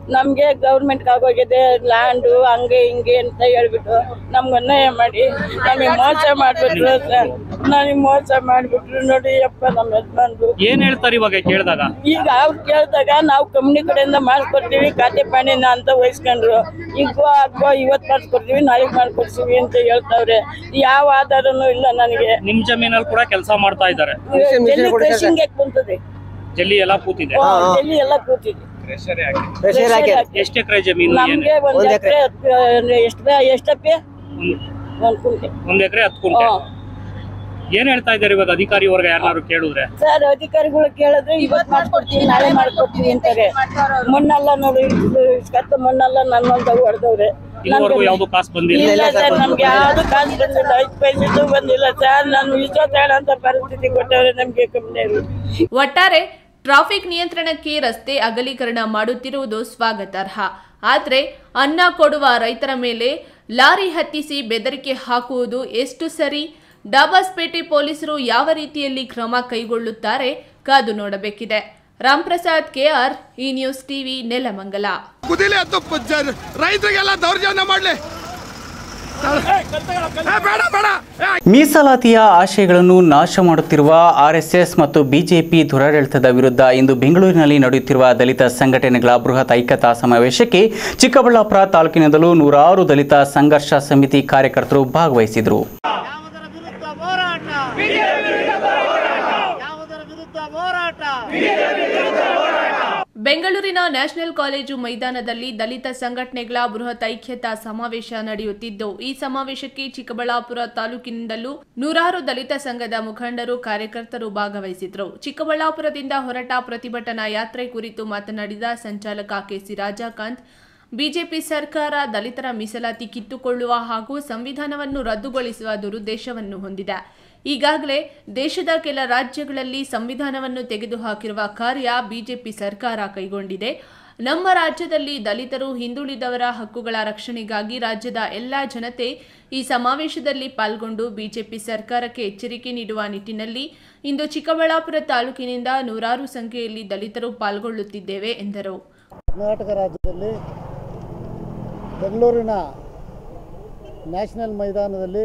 ನಮ್ಗೆ ಗೌರ್ಮೆಂಟ್ ಆಗೋಗಿದೆ ಲ್ಯಾಂಡು ಹಂಗೆ ಹಿಂಗೆ ಅಂತ ಹೇಳ್ಬಿಟ್ಟು ನಮ್ಗೆ ಅನ್ಯಾಯ ಮಾಡಿ ನಮಗೆ ಮೋಸ ಮಾಡ್ಬಿಟ್ರು ಸರ್ ನನಗೆ ಮೋಸ ಮಾಡ್ಬಿಟ್ರು ನೋಡಿ ಅಪ್ಪ ನಮ್ಮ ಯಜಮಾನ್ರು ಏನ್ ಹೇಳ್ತಾರೆ ಇವಾಗ ಕೇಳಿದಾಗ ಈಗ ಅವ್ರು ಕೇಳಿದಾಗ ನಾವು ಕಂಪ್ನಿ ಕಡೆಯಿಂದ ಮಾಡಿಸ್ಕೊಡ್ತೀವಿ ಖಾತೆ ಪಾಣಿನ ಅಂತ ವಹಿಸ್ಕೊಂಡ್ರು ಈಗ ಅಕ್ಕೋ ಇವತ್ತು ಮಾಡಿಸ್ಕೊಡ್ತೀವಿ ನಾಳೆಗೆ ಮಾಡ್ಕೊಡ್ತೀವಿ ಅಂತ ಹೇಳ್ತಾವ್ರೆ ಯಾವ ಆಧಾರನೂ ಇಲ್ಲ ನನಗೆ ನಿಮ್ ಜಮೀನಲ್ಲಿ ಕೂಡ ಕೆಲಸ ಮಾಡ್ತಾ ಇದ್ದಾರೆ ಜಲ್ಲಿ ಕ್ರಷಿಂಗ್ ಕುಂತದೆ ಜಲ್ಲಿ ಎಲ್ಲ ಕೂತಿದೆ ಜಲ್ಲಿ ಎಲ್ಲ ಕೂತಿದೆ ಎಷ್ಟು ಎಕರೆ ಜಮೀನು ಏನು ನಮ್ಗೆ ಒಂದ್ ಎಕರೆ ಎಷ್ಟು ಎಷ್ಟಪ್ಪಿ ಒಂದ್ ಕುಂಟೆ ಒಂದ್ ಎಕರೆ ಹತ್ತು ಕುಂಟೆ ಏನ್ ಹೇಳ್ತಾ ಇದ್ದಾರೆ ಇವಾಗ ಅಧಿಕಾರಿ ವರ್ಗ ಯಾರು ಕೇಳಿದ್ರೆ ಸರ್ ಅಧಿಕಾರಿಗಳು ಕೇಳಿದ್ರೆ ಇವತ್ತು ಮಾಡ್ಕೊಡ್ತೀವಿ ನಾಳೆ ಮಾಡ್ಕೊಡ್ತೀವಿ ಅಂತಾರೆ ಮಣ್ಣೆಲ್ಲ ನೋಡಿ ಇಸ್ಕತ್ತ ಮಣ್ಣೆಲ್ಲ ನನ್ನ ಹೊಲ್ದಾಗ ಹೊಡೆದವ್ರೆ ಇದುವರೆಗೂ ಯಾವ್ದು ಕಾಸು ಬಂದಿಲ್ಲ ಇಲ್ಲ ಸರ್ ನಮ್ಗೆ ಯಾವ್ದು ಕಾಸು ಬಂದಿಲ್ಲ ಐದು ಪೈಸೆದು ಬಂದಿಲ್ಲ ಸರ್ ನಾನು ಇಷ್ಟೊತ್ತೇಳ ಅಂತ ಪರಿಸ್ಥಿತಿ ಕೊಟ್ಟವ್ರೆ ನಮ್ಗೆ ಕಂಪ್ನಿಯವರು ಒಟ್ಟಾರೆ ಟ್ರಾಫಿಕ್ ನಿಯಂತ್ರಣಕ್ಕೆ ರಸ್ತೆ ಅಗಲೀಕರಣ ಮಾಡುತ್ತಿರುವುದು ಸ್ವಾಗತಾರ್ಹ ಆದರೆ ಅನ್ನ ಕೊಡುವ ರೈತರ ಮೇಲೆ ಲಾರಿ ಹತ್ತಿಸಿ ಬೆದರಿಕೆ ಹಾಕುವುದು ಎಷ್ಟು ಸರಿ ಡಾಬಾಸ್ಪೇಟೆ ಪೊಲೀಸರು ಯಾವ ರೀತಿಯಲ್ಲಿ ಕ್ರಮ ಕೈಗೊಳ್ಳುತ್ತಾರೆ ಕಾದು ನೋಡಬೇಕಿದೆ Ramprasad K R E news TV Nelamangala ಕುದಿಲಿ ಅದು ರೈತರಿಗೆಲ್ಲ ದೌರ್ಜನ್ಯ ಮಾಡ್ಲಿ ಬೇಡ ಬೇಡ ಮೀಸಲಾತಿಯ ಆಶಯಗಳನ್ನು ನಾಶ ಮಾಡುತ್ತಿರುವ ಆರ್ಎಸ್ಎಸ್ ಮತ್ತು ಬಿಜೆಪಿ ದುರಾಡಳಿತದ ವಿರುದ್ಧ ಇಂದು ಬೆಂಗಳೂರಿನಲ್ಲಿ ನಡೆಯುತ್ತಿರುವ ದಲಿತ ಸಂಘಟನೆಗಳ ಬೃಹತ್ ಐಕ್ಯತಾ ಸಮಾವೇಶಕ್ಕೆ ಚಿಕ್ಕಬಳ್ಳಾಪುರ ತಾಲೂಕಿನಿಂದಲೂ ನೂರಾರು ದಲಿತ ಸಂಘರ್ಷ ಸಮಿತಿ ಕಾರ್ಯಕರ್ತರು ಭಾಗವಹಿಸಿದರು ಬೆಂಗಳೂರಿನ ನ್ಯಾಷನಲ್ ಕಾಲೇಜು ಮೈದಾನದಲ್ಲಿ ದಲಿತ ಸಂಘಟನೆಗಳ ಬೃಹತ್ ಐಕ್ಯತಾ ಸಮಾವೇಶ ನಡೆಯುತ್ತಿದ್ದು ಈ ಸಮಾವೇಶಕ್ಕೆ ಚಿಕ್ಕಬಳ್ಳಾಪುರ ತಾಲೂಕಿನಿಂದಲೂ ನೂರಾರು ದಲಿತ ಸಂಘದ ಮುಖಂಡರು ಕಾರ್ಯಕರ್ತರು ಭಾಗವಹಿಸಿದ್ರು ಚಿಕ್ಕಬಳ್ಳಾಪುರದಿಂದ ಹೊರಟ ಪ್ರತಿಭಟನಾ ಯಾತ್ರೆ ಕುರಿತು ಮಾತನಾಡಿದ ಸಂಚಾಲಕ ಕೆಸಿ ರಾಜಾಕಾಂತ್ ಬಿಜೆಪಿ ಸರ್ಕಾರ ದಲಿತರ ಮೀಸಲಾತಿ ಕಿತ್ತುಕೊಳ್ಳುವ ಹಾಗೂ ಸಂವಿಧಾನವನ್ನು ರದ್ದುಗೊಳಿಸುವ ದುರುದ್ದೇಶವನ್ನು ಹೊಂದಿದೆ ಈಗಾಗಲೇ ದೇಶದ ಕೆಲ ರಾಜ್ಯಗಳಲ್ಲಿ ಸಂವಿಧಾನವನ್ನು ತೆಗೆದುಹಾಕಿರುವ ಕಾರ್ಯ ಬಿಜೆಪಿ ಸರ್ಕಾರ ಕೈಗೊಂಡಿದೆ ನಮ್ಮ ರಾಜ್ಯದಲ್ಲಿ ದಲಿತರು ಹಿಂದುಳಿದವರ ಹಕ್ಕುಗಳ ರಕ್ಷಣೆಗಾಗಿ ರಾಜ್ಯದ ಎಲ್ಲ ಜನತೆ ಈ ಸಮಾವೇಶದಲ್ಲಿ ಪಾಲ್ಗೊಂಡು ಬಿಜೆಪಿ ಸರ್ಕಾರಕ್ಕೆ ಎಚ್ಚರಿಕೆ ನೀಡುವ ನಿಟ್ಟಿನಲ್ಲಿ ಇಂದು ಚಿಕ್ಕಬಳ್ಳಾಪುರ ತಾಲೂಕಿನಿಂದ ನೂರಾರು ಸಂಖ್ಯೆಯಲ್ಲಿ ದಲಿತರು ಪಾಲ್ಗೊಳ್ಳುತ್ತಿದ್ದೇವೆ ಎಂದರು ಕರ್ನಾಟಕ ರಾಜ್ಯದಲ್ಲಿ ಬೆಂಗಳೂರಿನ ನ್ಯಾಷನಲ್ ಮೈದಾನದಲ್ಲಿ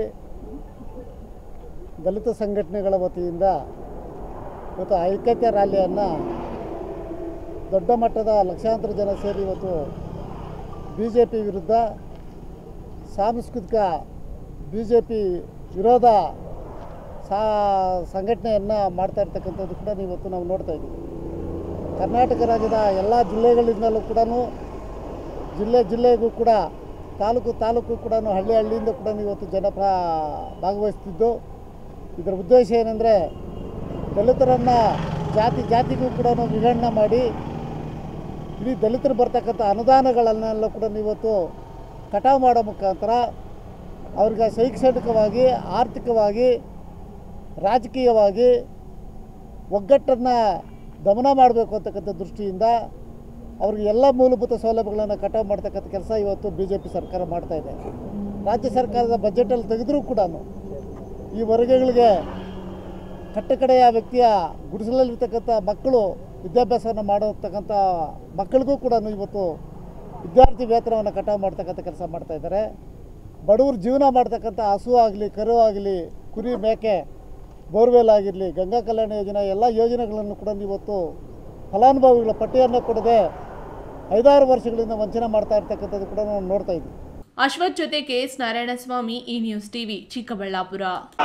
ದಲಿತ ಸಂಘಟನೆಗಳ ವತಿಯಿಂದ ಇವತ್ತು ಐಕ್ಯತೆ ರ್ಯಾಲಿಯನ್ನು ದೊಡ್ಡ ಮಟ್ಟದ ಲಕ್ಷಾಂತರ ಜನ ಸೇರಿ ಇವತ್ತು ಬಿ ಜೆ ಪಿ ವಿರುದ್ಧ ಸಾಂಸ್ಕೃತಿಕ ಬಿ ಜೆ ಪಿ ವಿರೋಧ ಸಾ ಸಂಘಟನೆಯನ್ನು ಮಾಡ್ತಾ ಇರ್ತಕ್ಕಂಥದ್ದು ಕೂಡ ಇವತ್ತು ನಾವು ನೋಡ್ತಾ ಇದ್ದೀವಿ ಕರ್ನಾಟಕ ರಾಜ್ಯದ ಎಲ್ಲ ಜಿಲ್ಲೆಗಳಿಂದಲೂ ಕೂಡ ಜಿಲ್ಲೆ ಜಿಲ್ಲೆಗೂ ಕೂಡ ತಾಲೂಕು ತಾಲೂಕು ಕೂಡ ಹಳ್ಳಿ ಹಳ್ಳಿಯಿಂದ ಕೂಡ ಇವತ್ತು ಜನ ಪ್ರಾ ಭಾಗವಹಿಸ್ತಿದ್ದು ಇದರ ಉದ್ದೇಶ ಏನಂದರೆ ದಲಿತರನ್ನು ಜಾತಿ ಜಾತಿಗೂ ಕೂಡ ವಿಗಣನೆ ಮಾಡಿ ಇಡೀ ದಲಿತರು ಬರ್ತಕ್ಕಂಥ ಅನುದಾನಗಳನ್ನೆಲ್ಲ ಕೂಡ ಇವತ್ತು ಕಟಾವು ಮಾಡೋ ಮುಖಾಂತರ ಅವ್ರಿಗೆ ಶೈಕ್ಷಣಿಕವಾಗಿ ಆರ್ಥಿಕವಾಗಿ ರಾಜಕೀಯವಾಗಿ ಒಗ್ಗಟ್ಟನ್ನು ದಮನ ಮಾಡಬೇಕು ಅಂತಕ್ಕಂಥ ದೃಷ್ಟಿಯಿಂದ ಅವ್ರಿಗೆ ಎಲ್ಲ ಮೂಲಭೂತ ಸೌಲಭ್ಯಗಳನ್ನು ಕಟಾವು ಮಾಡ್ತಕ್ಕಂಥ ಕೆಲಸ ಇವತ್ತು ಬಿ ಜೆ ಪಿ ಸರ್ಕಾರ ಮಾಡ್ತಾ ಇದೆ ರಾಜ್ಯ ಸರ್ಕಾರದ ಬಜೆಟಲ್ಲಿ ತೆಗೆದರೂ ಕೂಡ ಈ ವರ್ಗಗಳಿಗೆ ಕಟ್ಟಕಡೆಯ ವ್ಯಕ್ತಿಯ ಗುಡಿಸಲಲ್ಲಿರ್ತಕ್ಕಂಥ ಮಕ್ಕಳು ವಿದ್ಯಾಭ್ಯಾಸವನ್ನು ಮಾಡತಕ್ಕಂಥ ಮಕ್ಕಳಿಗೂ ಕೂಡ ಇವತ್ತು ವಿದ್ಯಾರ್ಥಿ ವೇತನವನ್ನು ಕಟಾವು ಮಾಡ್ತಕ್ಕಂಥ ಕೆಲಸ ಮಾಡ್ತಾ ಇದ್ದಾರೆ ಬಡವರು ಜೀವನ ಮಾಡ್ತಕ್ಕಂಥ ಹಸು ಆಗಲಿ ಕರು ಆಗಲಿ ಕುರಿ ಮೇಕೆ ಬೋರ್ವೆಲ್ ಆಗಿರಲಿ ಗಂಗಾ ಕಲ್ಯಾಣ ಯೋಜನೆ ಎಲ್ಲ ಯೋಜನೆಗಳನ್ನು ಕೂಡ ಇವತ್ತು ಫಲಾನುಭವಿಗಳ ಪಟ್ಟಿಯನ್ನು ಕೊಡದೆ ಐದಾರು ವರ್ಷಗಳಿಂದ ವಂಚನೆ ಮಾಡ್ತಾ ಇರ್ತಕ್ಕಂಥದ್ದು ಕೂಡ ನಾವು ನೋಡ್ತಾ ಇದ್ದೀವಿ ಅಶ್ವಥ್ ಜೊತೆ ಕೆಎಸ್ ನಾರಾಯಣಸ್ವಾಮಿ ಈ ನ್ಯೂಸ್ ಟಿವಿ ಚಿಕ್ಕಬಳ್ಳಾಪುರ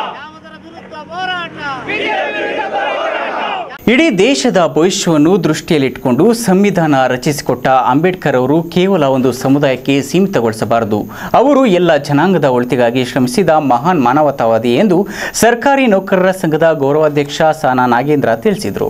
ಇಡೀ ದೇಶದ ಭವಿಷ್ಯವನ್ನು ದೃಷ್ಟಿಯಲ್ಲಿಟ್ಟುಕೊಂಡು ಸಂವಿಧಾನ ರಚಿಸಿಕೊಟ್ಟ ಅಂಬೇಡ್ಕರ್ ಅವರು ಕೇವಲ ಒಂದು ಸಮುದಾಯಕ್ಕೆ ಸೀಮಿತಗೊಳಿಸಬಾರದು ಅವರು ಎಲ್ಲ ಜನಾಂಗದ ಒಳಿತಿಗಾಗಿ ಶ್ರಮಿಸಿದ ಮಹಾನ್ ಮಾನವತಾವಾದಿ ಎಂದು ಸರ್ಕಾರಿ ನೌಕರರ ಸಂಘದ ಗೌರವಾಧ್ಯಕ್ಷ ಸಾನಾ ನಾಗೇಂದ್ರ ತಿಳಿಸಿದರು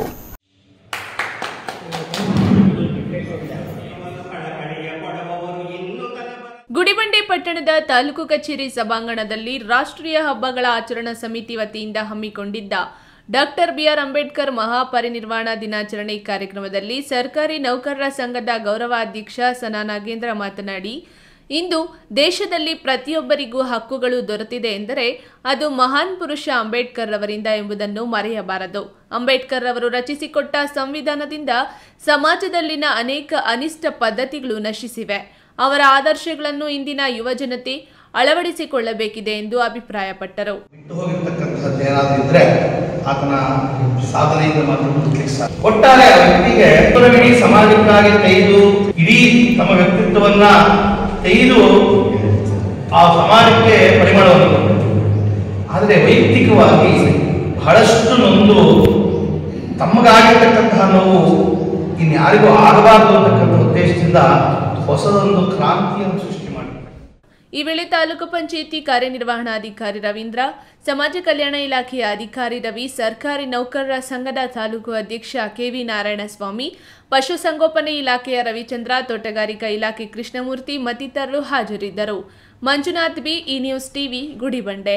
ಗುಡಿಬಂಡೆ ಪಟ್ಟಣದ ತಾಲೂಕು ಕಚೇರಿ ಸಭಾಂಗಣದಲ್ಲಿ ರಾಷ್ಟ್ರೀಯ ಹಬ್ಬಗಳ ಆಚರಣಾ ಸಮಿತಿ ವತಿಯಿಂದ ಹಮ್ಮಿಕೊಂಡಿದ್ದ ಡಾಕ್ಟರ್ ಬಿಆರ್ ಅಂಬೇಡ್ಕರ್ ಮಹಾಪರಿನಿರ್ವಾಣ ದಿನಾಚರಣೆ ಕಾರ್ಯಕ್ರಮದಲ್ಲಿ ಸರ್ಕಾರಿ ನೌಕರರ ಸಂಘದ ಗೌರವಾಧ್ಯಕ್ಷ ಸನಾ ನಾಗೇಂದ್ರ ಮಾತನಾಡಿ ಇಂದು ದೇಶದಲ್ಲಿ ಪ್ರತಿಯೊಬ್ಬರಿಗೂ ಹಕ್ಕುಗಳು ದೊರೆತಿದೆ ಎಂದರೆ ಅದು ಮಹಾನ್ ಪುರುಷ ಅಂಬೇಡ್ಕರ್ ಅವರಿಂದ ಎಂಬುದನ್ನು ಮರೆಯಬಾರದು ಅಂಬೇಡ್ಕರ್ ಅವರು ರಚಿಸಿಕೊಟ್ಟ ಸಂವಿಧಾನದಿಂದ ಸಮಾಜದಲ್ಲಿನ ಅನೇಕ ಅನಿಷ್ಟ ಪದ್ಧತಿಗಳು ನಶಿಸಿವೆ ಅವರ ಆದರ್ಶಗಳನ್ನು ಇಂದಿನ ಯುವಜನತೆ ಅಳವಡಿಸಿಕೊಳ್ಳಬೇಕಿದೆ ಎಂದು ಅಭಿಪ್ರಾಯಪಟ್ಟರು ಹೋಗಿರ್ತಕ್ಕಂಥದ್ದು ಏನಾದರೂ ಇದ್ರೆ ಆತನ ಸಾಧನೆಯಿಂದ ಮಾತ್ರ ಗುರುತಿಸ್ಲಿಕ್ಕೆ ಸಾಧ್ಯ ಒಟ್ಟಾರೆ ಆ ವ್ಯಕ್ತಿಗೆ ಇಡೀ ಸಮಾಜಕ್ಕಾಗಿ ತೆಗೆದು ಇಡೀ ತಮ್ಮ ವ್ಯಕ್ತಿತ್ವವನ್ನ ತೆಗೆದು ಆ ಸಮಾಜಕ್ಕೆ ಪರಿಮಳವನ್ನು ಕೊಟ್ಟರು ಆದರೆ ವೈಯಕ್ತಿಕವಾಗಿ ಬಹಳಷ್ಟು ನೊಂದು ತಮಗಾಗಿರ್ತಕ್ಕಂತಹ ನೋವು ಇನ್ಯಾರಿಗೂ ಆಗಬಾರದು ಅಂತಕ್ಕಂಥ ಉದ್ದೇಶದಿಂದ ಹೊಸದೊಂದು ಕ್ರಾಂತಿಯನ್ನು ಸೃಷ್ಟಿ ಮಾಡಿ ಈ ವೇಳೆ ತಾಲೂಕು ಪಂಚಾಯಿತಿ ಕಾರ್ಯನಿರ್ವಹಣಾಧಿಕಾರಿ ರವೀಂದ್ರ ಸಮಾಜ ಕಲ್ಯಾಣ ಇಲಾಖೆಯ ಅಧಿಕಾರಿ ರವಿ ಸರ್ಕಾರಿ ನೌಕರರ ಸಂಘದ ತಾಲೂಕು ಅಧ್ಯಕ್ಷ ಕೆವಿ ನಾರಾಯಣಸ್ವಾಮಿ ಪಶುಸಂಗೋಪನೆ ಇಲಾಖೆಯ ರವಿಚಂದ್ರ ತೋಟಗಾರಿಕಾ ಇಲಾಖೆ ಕೃಷ್ಣಮೂರ್ತಿ ಮತ್ತಿತರರು ಹಾಜರಿದ್ದರು Manjunath B E news TV Gudibande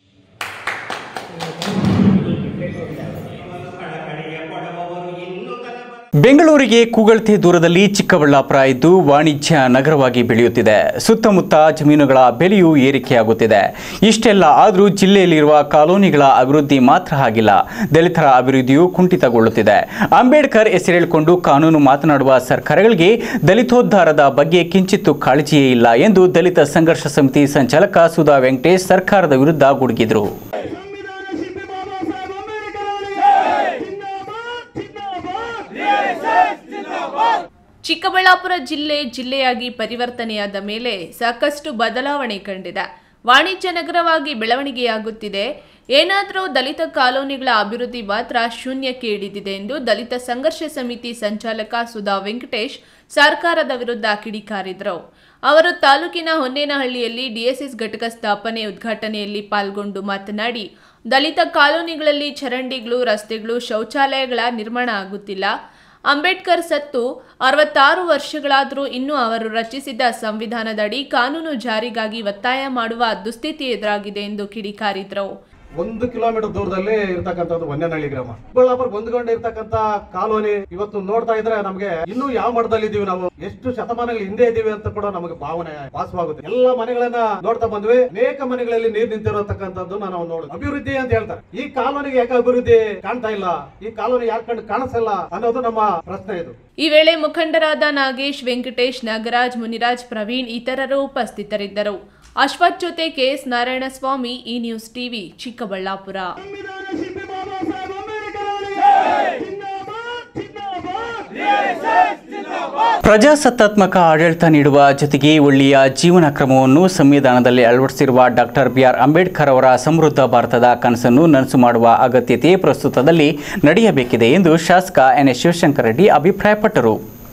ಬೆಂಗಳೂರಿಗೆ ಕೂಗಳತೆ ದೂರದಲ್ಲಿ ಚಿಕ್ಕಬಳ್ಳಾಪುರ ಇದ್ದು ವಾಣಿಜ್ಯ ನಗರವಾಗಿ ಬೆಳೆಯುತ್ತಿದೆ ಸುತ್ತಮುತ್ತ ಜಮೀನುಗಳ ಬೆಲೆಯೂ ಏರಿಕೆಯಾಗುತ್ತಿದೆ ಇಷ್ಟೆಲ್ಲ ಆದರೂ ಜಿಲ್ಲೆಯಲ್ಲಿರುವ ಕಾಲೋನಿಗಳ ಅಭಿವೃದ್ಧಿ ಮಾತ್ರ ಆಗಿಲ್ಲ ದಲಿತರ ಅಭಿವೃದ್ಧಿಯೂ ಕುಂಠಿತಗೊಳ್ಳುತ್ತಿದೆ ಅಂಬೇಡ್ಕರ್ ಹೆಸರೇಳಿಕೊಂಡು ಕಾನೂನು ಮಾತನಾಡುವ ಸರ್ಕಾರಗಳಿಗೆ ದಲಿತೋದ್ಧಾರದ ಬಗ್ಗೆ ಕಿಂಚಿತ್ತು ಕಾಳಜಿಯೇ ಇಲ್ಲ ಎಂದು ದಲಿತ ಸಂಘರ್ಷ ಸಮಿತಿ ಸಂಚಾಲಕ ಸುಧಾ ವೆಂಕಟೇಶ್ ಸರ್ಕಾರದ ವಿರುದ್ಧ ಗುಡುಗಿದರು ಚಿಕ್ಕಬಳ್ಳಾಪುರ ಜಿಲ್ಲೆ ಜಿಲ್ಲೆಯಾಗಿ ಪರಿವರ್ತನೆಯಾದ ಮೇಲೆ ಸಾಕಷ್ಟು ಬದಲಾವಣೆ ಕಂಡಿದೆ ವಾಣಿಜ್ಯ ನಗರವಾಗಿ ಬೆಳವಣಿಗೆಯಾಗುತ್ತಿದೆ ಏನಾದರೂ ದಲಿತ ಕಾಲೋನಿಗಳ ಅಭಿವೃದ್ಧಿ ಮಾತ್ರ ಶೂನ್ಯಕ್ಕೆ ಇಳಿದಿದೆ ಎಂದು ದಲಿತ ಸಂಘರ್ಷ ಸಮಿತಿ ಸಂಚಾಲಕ ಸುಧಾ ವೆಂಕಟೇಶ್ ಸರ್ಕಾರದ ವಿರುದ್ಧ ಕಿಡಿಕಾರಿದರು ಅವರು ತಾಲೂಕಿನ ಹೊನ್ನೇನಹಳ್ಳಿಯಲ್ಲಿ ಡಿಎಸ್ಎಸ್ ಘಟಕ ಸ್ಥಾಪನೆ ಉದ್ಘಾಟನೆಯಲ್ಲಿ ಪಾಲ್ಗೊಂಡು ಮಾತನಾಡಿ ದಲಿತ ಕಾಲೋನಿಗಳಲ್ಲಿ ಚರಂಡಿಗಳು ರಸ್ತೆಗಳು ಶೌಚಾಲಯಗಳ ನಿರ್ಮಾಣ ಆಗುತ್ತಿಲ್ಲ ಅಂಬೇಡ್ಕರ್ ಸತ್ತು ಅರವತ್ತಾರು ವರ್ಷಗಳಾದರೂ ಇನ್ನೂ ಅವರು ರಚಿಸಿದ ಸಂವಿಧಾನದಡಿ ಕಾನೂನು ಜಾರಿಗಾಗಿ ಒತ್ತಾಯ ಮಾಡುವ ದುಸ್ಥಿತಿ ಎದುರಾಗಿದೆ ಎಂದು ಕಿಡಿಕಾರಿದ್ರು ಒಂದು ಕಿಲೋಮೀಟರ್ ದೂರದಲ್ಲಿ ಇರ್ತಕ್ಕಂಥದ್ದು ಹೊನ್ನೇನಹಳ್ಳಿ ಗ್ರಾಮ ಚಿಕ್ಕಬಳ್ಳಾಪುರ ಹೊಂದ್ಕೊಂಡು ಇರ್ತಕ್ಕಂಥ ಕಾಲೋನಿ ಇವತ್ತು ನೋಡ್ತಾ ಇದ್ರೆ ನಮಗೆ ಇನ್ನೂ ಯಾವ ಮಠದಲ್ಲಿ ಇದೀವಿ ನಾವು ಎಷ್ಟು ಶತಮಾನಗಳ ಹಿಂದೆ ಇದೀವಿ ಅಂತ ಕೂಡ ನಮಗೆ ಭಾವನೆ ವಾಸವಾಗುತ್ತೆ ಎಲ್ಲ ಮನೆಗಳನ್ನ ನೋಡ್ತಾ ಬಂದ್ವಿ ಅನೇಕ ಮನೆಗಳಲ್ಲಿ ನೀರು ನಿಂತಿರತಕ್ಕಂಥದ್ದು ನಾವು ನೋಡುದು ಅಭಿವೃದ್ಧಿ ಅಂತ ಹೇಳ್ತಾರೆ ಈ ಕಾಲೋನಿಗೆ ಯಾಕೆ ಅಭಿವೃದ್ಧಿ ಕಾಣ್ತಾ ಇಲ್ಲ ಈ ಕಾಲೋನಿ ಯಾಕೆ ಕಣ್ಣು ಕಾಣಿಸಲ್ಲ ಅನ್ನೋದು ನಮ್ಮ ಪ್ರಶ್ನೆ ಇದು ಈ ವೇಳೆ ಮುಖಂಡರಾದ ನಾಗೇಶ್ ವೆಂಕಟೇಶ್ ನಾಗರಾಜ್ ಮುನಿರಾಜ್ ಪ್ರವೀಣ್ ಇತರರು ಉಪಸ್ಥಿತರಿದ್ದರು ಅಶ್ವಥ್ ಜೊತೆ ಕೆಎಸ್ ನಾರಾಯಣಸ್ವಾಮಿ ಈ ನ್ಯೂಸ್ ಟಿವಿ ಚಿಕ್ಕಬಳ್ಳಾಪುರ ಪ್ರಜಾಸತ್ತಾತ್ಮಕ ಆಡಳಿತ ನೀಡುವ ಜೊತೆಗೆ ಒಳ್ಳೆಯ ಜೀವನ ಕ್ರಮವನ್ನು ಸಂವಿಧಾನದಲ್ಲಿ ಅಳವಡಿಸಿರುವ ಡಾಕ್ಟರ್ ಬಿಆರ್ ಅಂಬೇಡ್ಕರ್ ಅವರ ಸಮೃದ್ಧ ಭಾರತದ ಕನಸನ್ನು ನನಸು ಮಾಡುವ ಅಗತ್ಯತೆ ಪ್ರಸ್ತುತದಲ್ಲಿ ನಡೆಯಬೇಕಿದೆ ಎಂದು ಶಾಸಕ ಎನ್ ಎಸ್ ಶಿವಶಂಕರ ರೆಡ್ಡಿ ಅಭಿಪ್ರಾಯಪಟ್ಟರು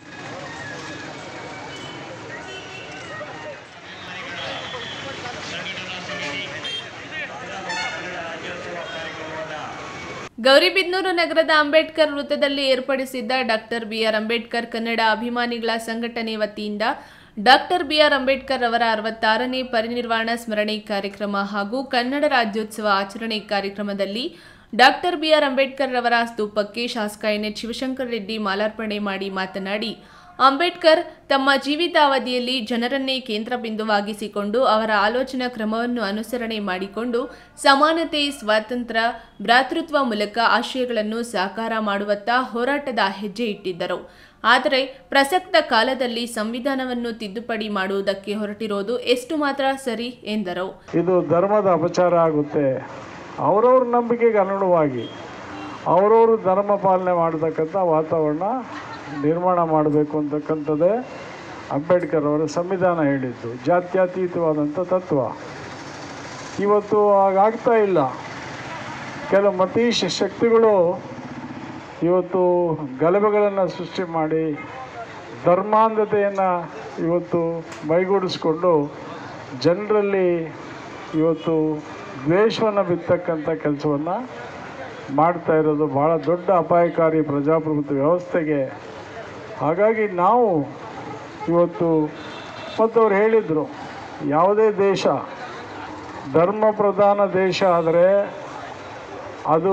ಗೌರಿಬಿದನೂರು ನಗರದ ಅಂಬೇಡ್ಕರ್ ವೃತ್ತದಲ್ಲಿ ಏರ್ಪಡಿಸಿದ್ದ ಡಾಕ್ಟರ್ ಬಿಆರ್ ಅಂಬೇಡ್ಕರ್ ಕನ್ನಡ ಅಭಿಮಾನಿಗಳ ಸಂಘಟನೆ ವತಿಯಿಂದ ಡಾಕ್ಟರ್ ಬಿಆರ್ ಅಂಬೇಡ್ಕರ್ ಅವರ ಅರವತ್ತಾರನೇ ಪರಿನಿರ್ವಾಣ ಸ್ಮರಣೆ ಕಾರ್ಯಕ್ರಮ ಹಾಗೂ ಕನ್ನಡ ರಾಜ್ಯೋತ್ಸವ ಆಚರಣೆ ಕಾರ್ಯಕ್ರಮದಲ್ಲಿ ಡಾಕ್ಟರ್ ಬಿಆರ್ ಅಂಬೇಡ್ಕರ್ ಅವರ ಸ್ತೂಪಕ್ಕೆ ಶಾಸಕ ಎನ್ ಎಚ್ ಶಿವಶಂಕರ ರೆಡ್ಡಿ ಮಾಲಾರ್ಪಣೆ ಮಾಡಿ ಮಾತನಾಡಿ ಅಂಬೇಡ್ಕರ್ ತಮ್ಮ ಜೀವಿತಾವಧಿಯಲ್ಲಿ ಜನರನ್ನೇ ಕೇಂದ್ರ ಬಿಂದುವಾಗಿಸಿಕೊಂಡು ಅವರ ಆಲೋಚನಾ ಕ್ರಮವನ್ನು ಅನುಸರಣೆ ಮಾಡಿಕೊಂಡು ಸಮಾನತೆ ಸ್ವಾತಂತ್ರ್ಯ ಭ್ರಾತೃತ್ವ ಮೂಲಕ ಆಶಯಗಳನ್ನು ಸಾಕಾರ ಮಾಡುವತ್ತ ಹೋರಾಟದ ಹೆಜ್ಜೆ ಇಟ್ಟಿದ್ದರು ಆದರೆ ಪ್ರಸಕ್ತ ಕಾಲದಲ್ಲಿ ಸಂವಿಧಾನವನ್ನು ತಿದ್ದುಪಡಿ ಮಾಡುವುದಕ್ಕೆ ಹೊರಟಿರೋದು ಎಷ್ಟು ಮಾತ್ರ ಸರಿ ಎಂದರು ಇದು ಧರ್ಮದ ಅಪಚಾರ ಆಗುತ್ತೆ ಅವರವ್ರ ನಂಬಿಕೆಗೆ ಅನುಗುಣವಾಗಿ ಅವರವರು ಧರ್ಮ ಪಾಲನೆ ಮಾಡತಕ್ಕಂಥ ವಾತಾವರಣ ನಿರ್ಮಾಣ ಮಾಡಬೇಕು ಅಂತಕ್ಕಂಥದ್ದೇ ಅಂಬೇಡ್ಕರ್ ಅವರ ಸಂವಿಧಾನ ಹೇಳಿದ್ದು ಜಾತ್ಯತೀತವಾದಂಥ ತತ್ವ ಇವತ್ತು ಹಾಗಾಗ್ತಾ ಇಲ್ಲ ಕೆಲವು ಮತೀಶ ಶಕ್ತಿಗಳು ಇವತ್ತು ಗಲಭೆಗಳನ್ನು ಸೃಷ್ಟಿ ಮಾಡಿ ಧರ್ಮಾಂಧತೆಯನ್ನು ಇವತ್ತು ಮೈಗೂಡಿಸ್ಕೊಂಡು ಜನರಲ್ಲಿ ಇವತ್ತು ದ್ವೇಷವನ್ನು ಬಿತ್ತಕ್ಕಂಥ ಕೆಲಸವನ್ನು ಮಾಡ್ತಾ ಇರೋದು ಭಾಳ ದೊಡ್ಡ ಅಪಾಯಕಾರಿ ಪ್ರಜಾಪ್ರಭುತ್ವ ವ್ಯವಸ್ಥೆಗೆ ಹಾಗಾಗಿ ನಾವು ಇವತ್ತು ಮತ್ತು ಅವ್ರು ಹೇಳಿದರು ಯಾವುದೇ ದೇಶ ಧರ್ಮ ಪ್ರಧಾನ ದೇಶ ಆದರೆ ಅದು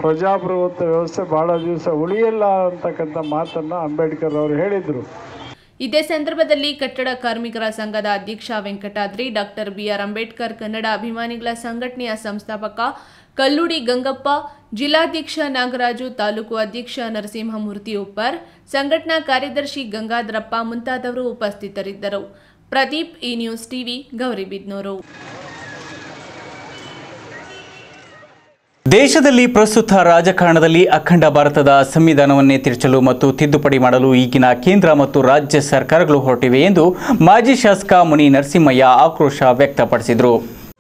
ಪ್ರಜಾಪ್ರಭುತ್ವ ವ್ಯವಸ್ಥೆ ಭಾಳ ದಿವಸ ಉಳಿಯಲ್ಲ ಅಂತಕ್ಕಂಥ ಮಾತನ್ನು ಅಂಬೇಡ್ಕರ್ ಅವರು ಹೇಳಿದರು ಇದೇ ಸಂದರ್ಭದಲ್ಲಿ ಕಟ್ಟಡ ಕಾರ್ಮಿಕರ ಸಂಘದ ಅಧ್ಯಕ್ಷ ವೆಂಕಟಾದ್ರಿ ಡಾಕ್ಟರ್ ಬಿಆರ್ ಅಂಬೇಡ್ಕರ್ ಕನ್ನಡ ಅಭಿಮಾನಿಗಳ ಸಂಘಟನೆಯ ಸಂಸ್ಥಾಪಕ ಕಲ್ಲುಡಿ ಗಂಗಪ್ಪ ಜಿಲ್ಲಾಧ್ಯಕ್ಷ ನಾಗರಾಜು ತಾಲೂಕು ಅಧ್ಯಕ್ಷ ನರಸಿಂಹಮೂರ್ತಿ ಉಪ್ಪರ್ ಸಂಘಟನಾ ಕಾರ್ಯದರ್ಶಿ ಗಂಗಾಧರಪ್ಪ ಮುಂತಾದವರು ಉಪಸ್ಥಿತರಿದ್ದರು Pradeep E news TV Gauribidanur ದೇಶದಲ್ಲಿ ಪ್ರಸ್ತುತ ರಾಜಕಾರಣದಲ್ಲಿ ಅಖಂಡ ಭಾರತದ ಸಂವಿಧಾನವನ್ನೇ ತಿರುಚಲು ಮತ್ತು ತಿದ್ದುಪಡಿ ಮಾಡಲು ಈಗಿನ ಕೇಂದ್ರ ಮತ್ತು ರಾಜ್ಯ ಸರ್ಕಾರಗಳು ಹೊರಟಿವೆ ಎಂದು ಮಾಜಿ ಶಾಸಕ ಮುನಿ ನರಸಿಂಹಯ್ಯ ಆಕ್ರೋಶ ವ್ಯಕ್ತಪಡಿಸಿದರು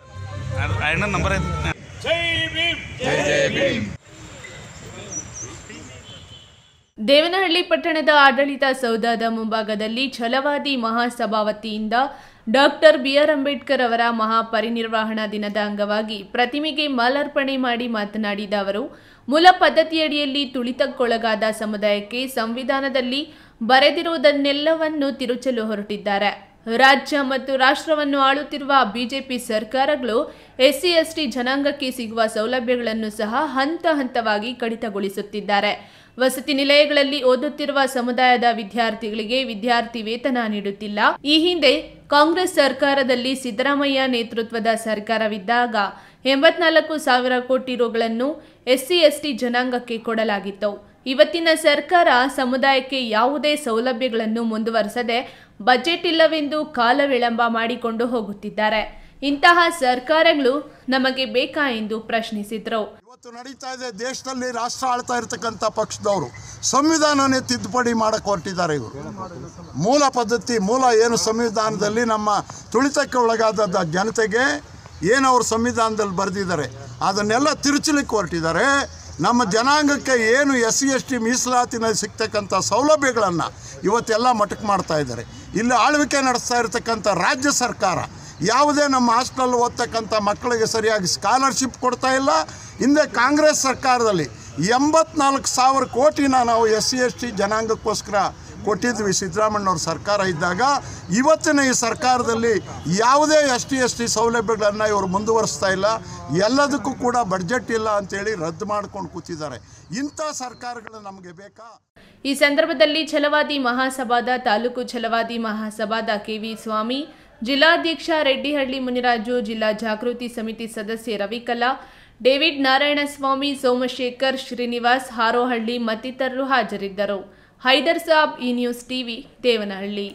ದೇವನಹಳ್ಳಿ ಪಟ್ಟಣದ ಆಡಳಿತ ಸೌಧದ ಮುಂಭಾಗದಲ್ಲಿ ಛಲವಾದಿ ಮಹಾಸಭಾ ವತಿಯಿಂದ ಡಾಕ್ಟರ್ ಬಿಆರ್ ಅಂಬೇಡ್ಕರ್ ಅವರ ಮಹಾಪರಿನಿರ್ವಹಣಾ ದಿನದ ಅಂಗವಾಗಿ ಪ್ರತಿಮೆಗೆ ಮಾಲಾರ್ಪಣೆ ಮಾಡಿ ಮಾತನಾಡಿದ ಅವರು ಮೂಲ ಪದ್ಧತಿಯಡಿಯಲ್ಲಿ ತುಳಿತಕ್ಕೊಳಗಾದ ಸಮುದಾಯಕ್ಕೆ ಸಂವಿಧಾನದಲ್ಲಿ ಬರೆದಿರುವುದನ್ನೆಲ್ಲವನ್ನು ತಿರುಚಲು ಹೊರಟಿದ್ದಾರೆ ರಾಜ್ಯ ಮತ್ತು ರಾಷ್ಟ್ರವನ್ನು ಆಳುತ್ತಿರುವ ಬಿಜೆಪಿ ಸರ್ಕಾರಗಳು ಎಸ್ಸಿ ಎಸ್ಟಿ ಜನಾಂಗಕ್ಕೆ ಸಿಗುವ ಸೌಲಭ್ಯಗಳನ್ನು ಸಹ ಹಂತ ಹಂತವಾಗಿ ಕಡಿತಗೊಳಿಸುತ್ತಿದ್ದಾರೆ ವಸತಿ ನಿಲಯಗಳಲ್ಲಿ ಓದುತ್ತಿರುವ ಸಮುದಾಯದ ವಿದ್ಯಾರ್ಥಿಗಳಿಗೆ ವಿದ್ಯಾರ್ಥಿ ವೇತನ ನೀಡುತ್ತಿಲ್ಲ ಈ ಹಿಂದೆ ಕಾಂಗ್ರೆಸ್ ಸರ್ಕಾರದಲ್ಲಿ ಸಿದ್ದರಾಮಯ್ಯ ನೇತೃತ್ವದ ಸರ್ಕಾರವಿದ್ದಾಗ ಎಂಬತ್ನಾಲ್ಕು ಸಾವಿರ ಕೋಟಿ ರುಗಳನ್ನು ಎಸ್ಸಿ ಎಸ್ಟಿ ಜನಾಂಗಕ್ಕೆ ಕೊಡಲಾಗಿತ್ತು ಇವತ್ತಿನ ಸರ್ಕಾರ ಸಮುದಾಯಕ್ಕೆ ಯಾವುದೇ ಸೌಲಭ್ಯಗಳನ್ನು ಮುಂದುವರೆಸದೆ ಬಜೆಟ್ ಇಲ್ಲವೆಂದು ಕಾಲ ವಿಳಂಬ ಮಾಡಿಕೊಂಡು ಹೋಗುತ್ತಿದ್ದಾರೆ ಇಂತಹ ಸರ್ಕಾರಗಳು ನಮಗೆ ಬೇಕಾ ಎಂದು ಪ್ರಶ್ನಿಸಿದರು ಇವತ್ತು ನಡೀತಾ ಇದೆ ದೇಶದಲ್ಲಿ ರಾಷ್ಟ್ರ ಆಳ್ತಾ ಇರತಕ್ಕಂಥ ಪಕ್ಷದವರು ಸಂವಿಧಾನನೇ ತಿದ್ದುಪಡಿ ಮಾಡಕ್ಕೆ ಹೊರಟಿದ್ದಾರೆ ಇವರು ಮೂಲ ಪದ್ಧತಿ ಮೂಲ ಏನು ಸಂವಿಧಾನದಲ್ಲಿ ನಮ್ಮ ತುಳಿತಕ್ಕೆ ಒಳಗಾದ ಜನತೆಗೆ ಏನು ಅವರು ಸಂವಿಧಾನದಲ್ಲಿ ಬರೆದಿದ್ದಾರೆ ಅದನ್ನೆಲ್ಲ ತಿರುಚಲಿಕ್ಕೆ ಹೊರಟಿದ್ದಾರೆ ನಮ್ಮ ಜನಾಂಗಕ್ಕೆ ಏನು ಎಸ್ ಸಿ ಎಸ್ ಟಿ ಮೀಸಲಾತಿನಲ್ಲಿ ಸಿಗ್ತಕ್ಕಂಥ ಸೌಲಭ್ಯಗಳನ್ನು ಇವತ್ತೆಲ್ಲ ಮಟಕ್ ಮಾಡ್ತಾ ಇದ್ದಾರೆ ಇಲ್ಲಿ ಆಳ್ವಿಕೆ ನಡೆಸ್ತಾ ಇರತಕ್ಕಂಥ ರಾಜ್ಯ ಸರ್ಕಾರ ಯಾವುದೇ ನಮ್ಮ ಹಾಸ್ಟೆಲ್ ಓದ್ತಕ್ಕಂಥ ಮಕ್ಕಳಿಗೆ ಸರಿಯಾಗಿ ಸ್ಕಾಲರ್ಶಿಪ್ ಕೊಡ್ತಾ ಇಲ್ಲ ಹಿಂದೆ ಕಾಂಗ್ರೆಸ್ ಸರ್ಕಾರದಲ್ಲಿ ಎಂಬತ್ನಾಲ್ಕು ಸಾವಿರ ಕೋಟಿನ ನಾವು ಎಸ್ ಸಿ ಎಸ್ ಟಿ ಜನಾಂಗಕ್ಕೋಸ್ಕರ ಕೊಟ್ಟಿದ್ವಿ ಸಿದ್ದರಾಮಣ್ಣವ್ರ ಸರ್ಕಾರ ಇದ್ದಾಗ ಇವತ್ತಿನ ಈ ಸರ್ಕಾರದಲ್ಲಿ ಯಾವುದೇ ಎಸ್ ಟಿ ಎಸ್ ಟಿ ಸೌಲಭ್ಯಗಳನ್ನು ಇವರು ಮುಂದುವರಿಸ್ತಾ ಇಲ್ಲ ಎಲ್ಲದಕ್ಕೂ ಕೂಡ ಬಡ್ಜೆಟ್ ಇಲ್ಲ ಅಂತೇಳಿ ರದ್ದು ಮಾಡ್ಕೊಂಡು ಕೂತಿದ್ದಾರೆ ಇಂಥ ಸರ್ಕಾರಗಳು ನಮಗೆ ಬೇಕಾ ಈ ಸಂದರ್ಭದಲ್ಲಿ ಛಲವಾದಿ ಮಹಾಸಭಾದ ತಾಲೂಕು ಛಲವಾದಿ ಮಹಾಸಭಾದ ಕೆವಿ ಸ್ವಾಮಿ ಜಿಲ್ಲಾಧ್ಯಕ್ಷ ರೆಡ್ಡಿಹಳ್ಳಿ ಮುನಿರಾಜು ಜಿಲ್ಲಾ ಜಾಗೃತಿ ಸಮಿತಿ ಸದಸ್ಯ ರವಿಕಲಾ ಡೇವಿಡ್ ನಾರಾಯಣಸ್ವಾಮಿ ಸೋಮಶೇಖರ್ ಶ್ರೀನಿವಾಸ್ ಹಾರೋಹಳ್ಳಿ ಮತ್ತಿತರರು ಹಾಜರಿದ್ದರು ಹೈದರ್ ಸಾಬ್ ಈ ನ್ಯೂಸ್ ಟಿವಿ ದೇವನಹಳ್ಳಿ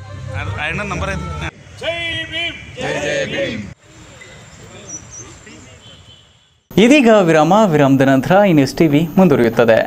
ಇದೀಗ ವಿರಾಮ ವಿರಾಮದ ನಂತರ ಈ ನ್ಯೂಸ್ ಟಿವಿ ಮುಂದುವರಿಯುತ್ತದೆ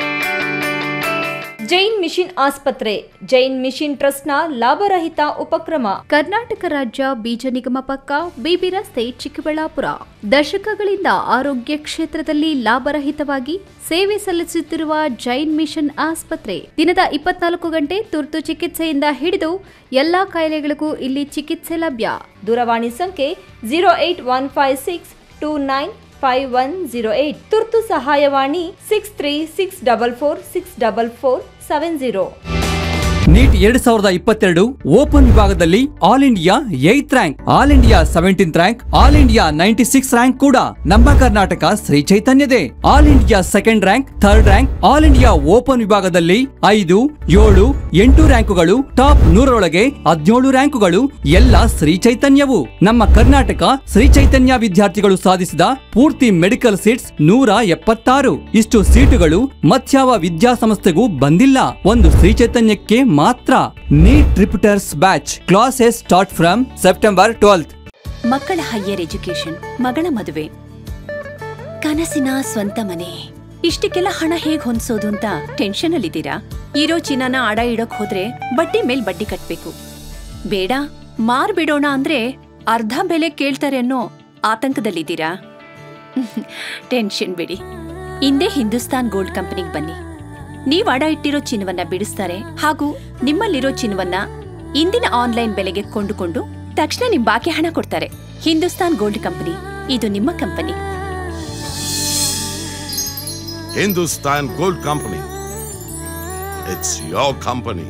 ಜೈನ್ ಮಿಷನ್ ಆಸ್ಪತ್ರೆ ಜೈನ್ ಮಿಷನ್ ಟ್ರಸ್ಟ್ನ ಲಾಭರಹಿತ ಉಪಕ್ರಮ ಕರ್ನಾಟಕ ರಾಜ್ಯ ಬೀಜ ನಿಗಮ ಪಕ್ಕ ಬಿಬಿ ರಸ್ತೆ ಚಿಕ್ಕಬಳ್ಳಾಪುರ ದಶಕಗಳಿಂದ ಆರೋಗ್ಯ ಕ್ಷೇತ್ರದಲ್ಲಿ ಲಾಭರಹಿತವಾಗಿ ಸೇವೆ ಸಲ್ಲಿಸುತ್ತಿರುವ ಜೈನ್ ಮಿಷನ್ ಆಸ್ಪತ್ರೆ ದಿನದ ಇಪ್ಪತ್ನಾಲ್ಕು ಗಂಟೆ ತುರ್ತು ಚಿಕಿತ್ಸೆಯಿಂದ ಹಿಡಿದು ಎಲ್ಲಾ ಕಾಯಿಲೆಗಳಿಗೂ ಇಲ್ಲಿ ಚಿಕಿತ್ಸೆ ಲಭ್ಯ ದೂರವಾಣಿ ಸಂಖ್ಯೆ zero eight one five six two nine five one zero eight ತುರ್ತು ಸಹಾಯವಾಣಿ six three six double four six double four seven zero NEET ಎರಡ್ ಸಾವಿರದ ಇಪ್ಪತ್ತೆರಡು ಓಪನ್ ವಿಭಾಗದಲ್ಲಿ all India eighth rank all India seventeen rank all India ninety six rank ಕೂಡ ನಮ್ಮ ಕರ್ನಾಟಕ ಶ್ರೀ ಚೈತನ್ಯದೇ all India second rank third rank all India open ವಿಭಾಗದಲ್ಲಿ ಐದು ಏಳು ಎಂಟು ರ್ಯಾಂಕುಗಳು ಟಾಪ್ ನೂರರೊಳಗೆ ಹದಿನೇಳು ರ್ಯಾಂಕುಗಳು ಎಲ್ಲ ಶ್ರೀ ಚೈತನ್ಯವು ನಮ್ಮ ಕರ್ನಾಟಕ ಶ್ರೀ ಚೈತನ್ಯ ವಿದ್ಯಾರ್ಥಿಗಳು ಸಾಧಿಸಿದ ಪೂರ್ತಿ ಮೆಡಿಕಲ್ ಸೀಟ್ಸ್ ನೂರ ಎಪ್ಪತ್ತಾರು ಇಷ್ಟು ಸೀಟುಗಳು ಮತ್ಯಾವ ವಿದ್ಯಾಸಂಸ್ಥೆಗೂ ಬಂದಿಲ್ಲ ಒಂದು ಶ್ರೀ ಚೈತನ್ಯಕ್ಕೆ ಮಾತ್ರ NEET repeaters batch classes start from September twelfth ಮಕ್ಕಳ ಹೈಯರ್ ಎಜುಕೇಶನ್ ಮಗಳ ಮದುವೆ ಕನಸಿನ ಸ್ವಂತ ಮನೆ ಇಷ್ಟಕ್ಕೆಲ್ಲ ಹಣ ಹೇಗ್ ಹೊಂದ್ಸೋದು ಅಂತ ಟೆನ್ಷನ್ ಅಲ್ಲಿದ್ದೀರಾ ಇರೋ ಚಿನ್ನನ ಅಡ ಇಡೋಕ್ ಹೋದ್ರೆ ಬಡ್ಡಿ ಮೇಲ್ ಬಡ್ಡಿ ಕಟ್ಬೇಕು ಬೇಡ ಮಾರ್ಬಿಡೋಣ ಅಂದ್ರೆ ಅರ್ಧ ಬೆಲೆ ಕೇಳ್ತಾರೆ ಅನ್ನೋ ಆತಂಕದಲ್ಲಿದ್ದೀರಾ ಟೆನ್ಷನ್ ಬಿಡಿ ಹಿಂದೆ ಹಿಂದೂಸ್ತಾನ್ ಗೋಲ್ಡ್ ಕಂಪನಿಗೆ ಬನ್ನಿ ನೀವ್ ಅಡ ಇಟ್ಟಿರೋ ಚಿನ್ನವನ್ನ ಬಿಡಿಸ್ತಾರೆ ಹಾಗೂ ನಿಮ್ಮಲ್ಲಿರೋ ಚಿನ್ನವನ್ನ ಇಂದಿನ ಆನ್ಲೈನ್ ಬೆಲೆಗೆ ಕೊಂಡುಕೊಂಡು ತಕ್ಷಣ ನಿಮ್ ಬಾಕಿ ಹಣ ಕೊಡ್ತಾರೆ ಹಿಂದೂಸ್ತಾನ್ ಗೋಲ್ಡ್ ಕಂಪನಿ ಇದು ನಿಮ್ಮ company Hindustan Gold Company. It's your company.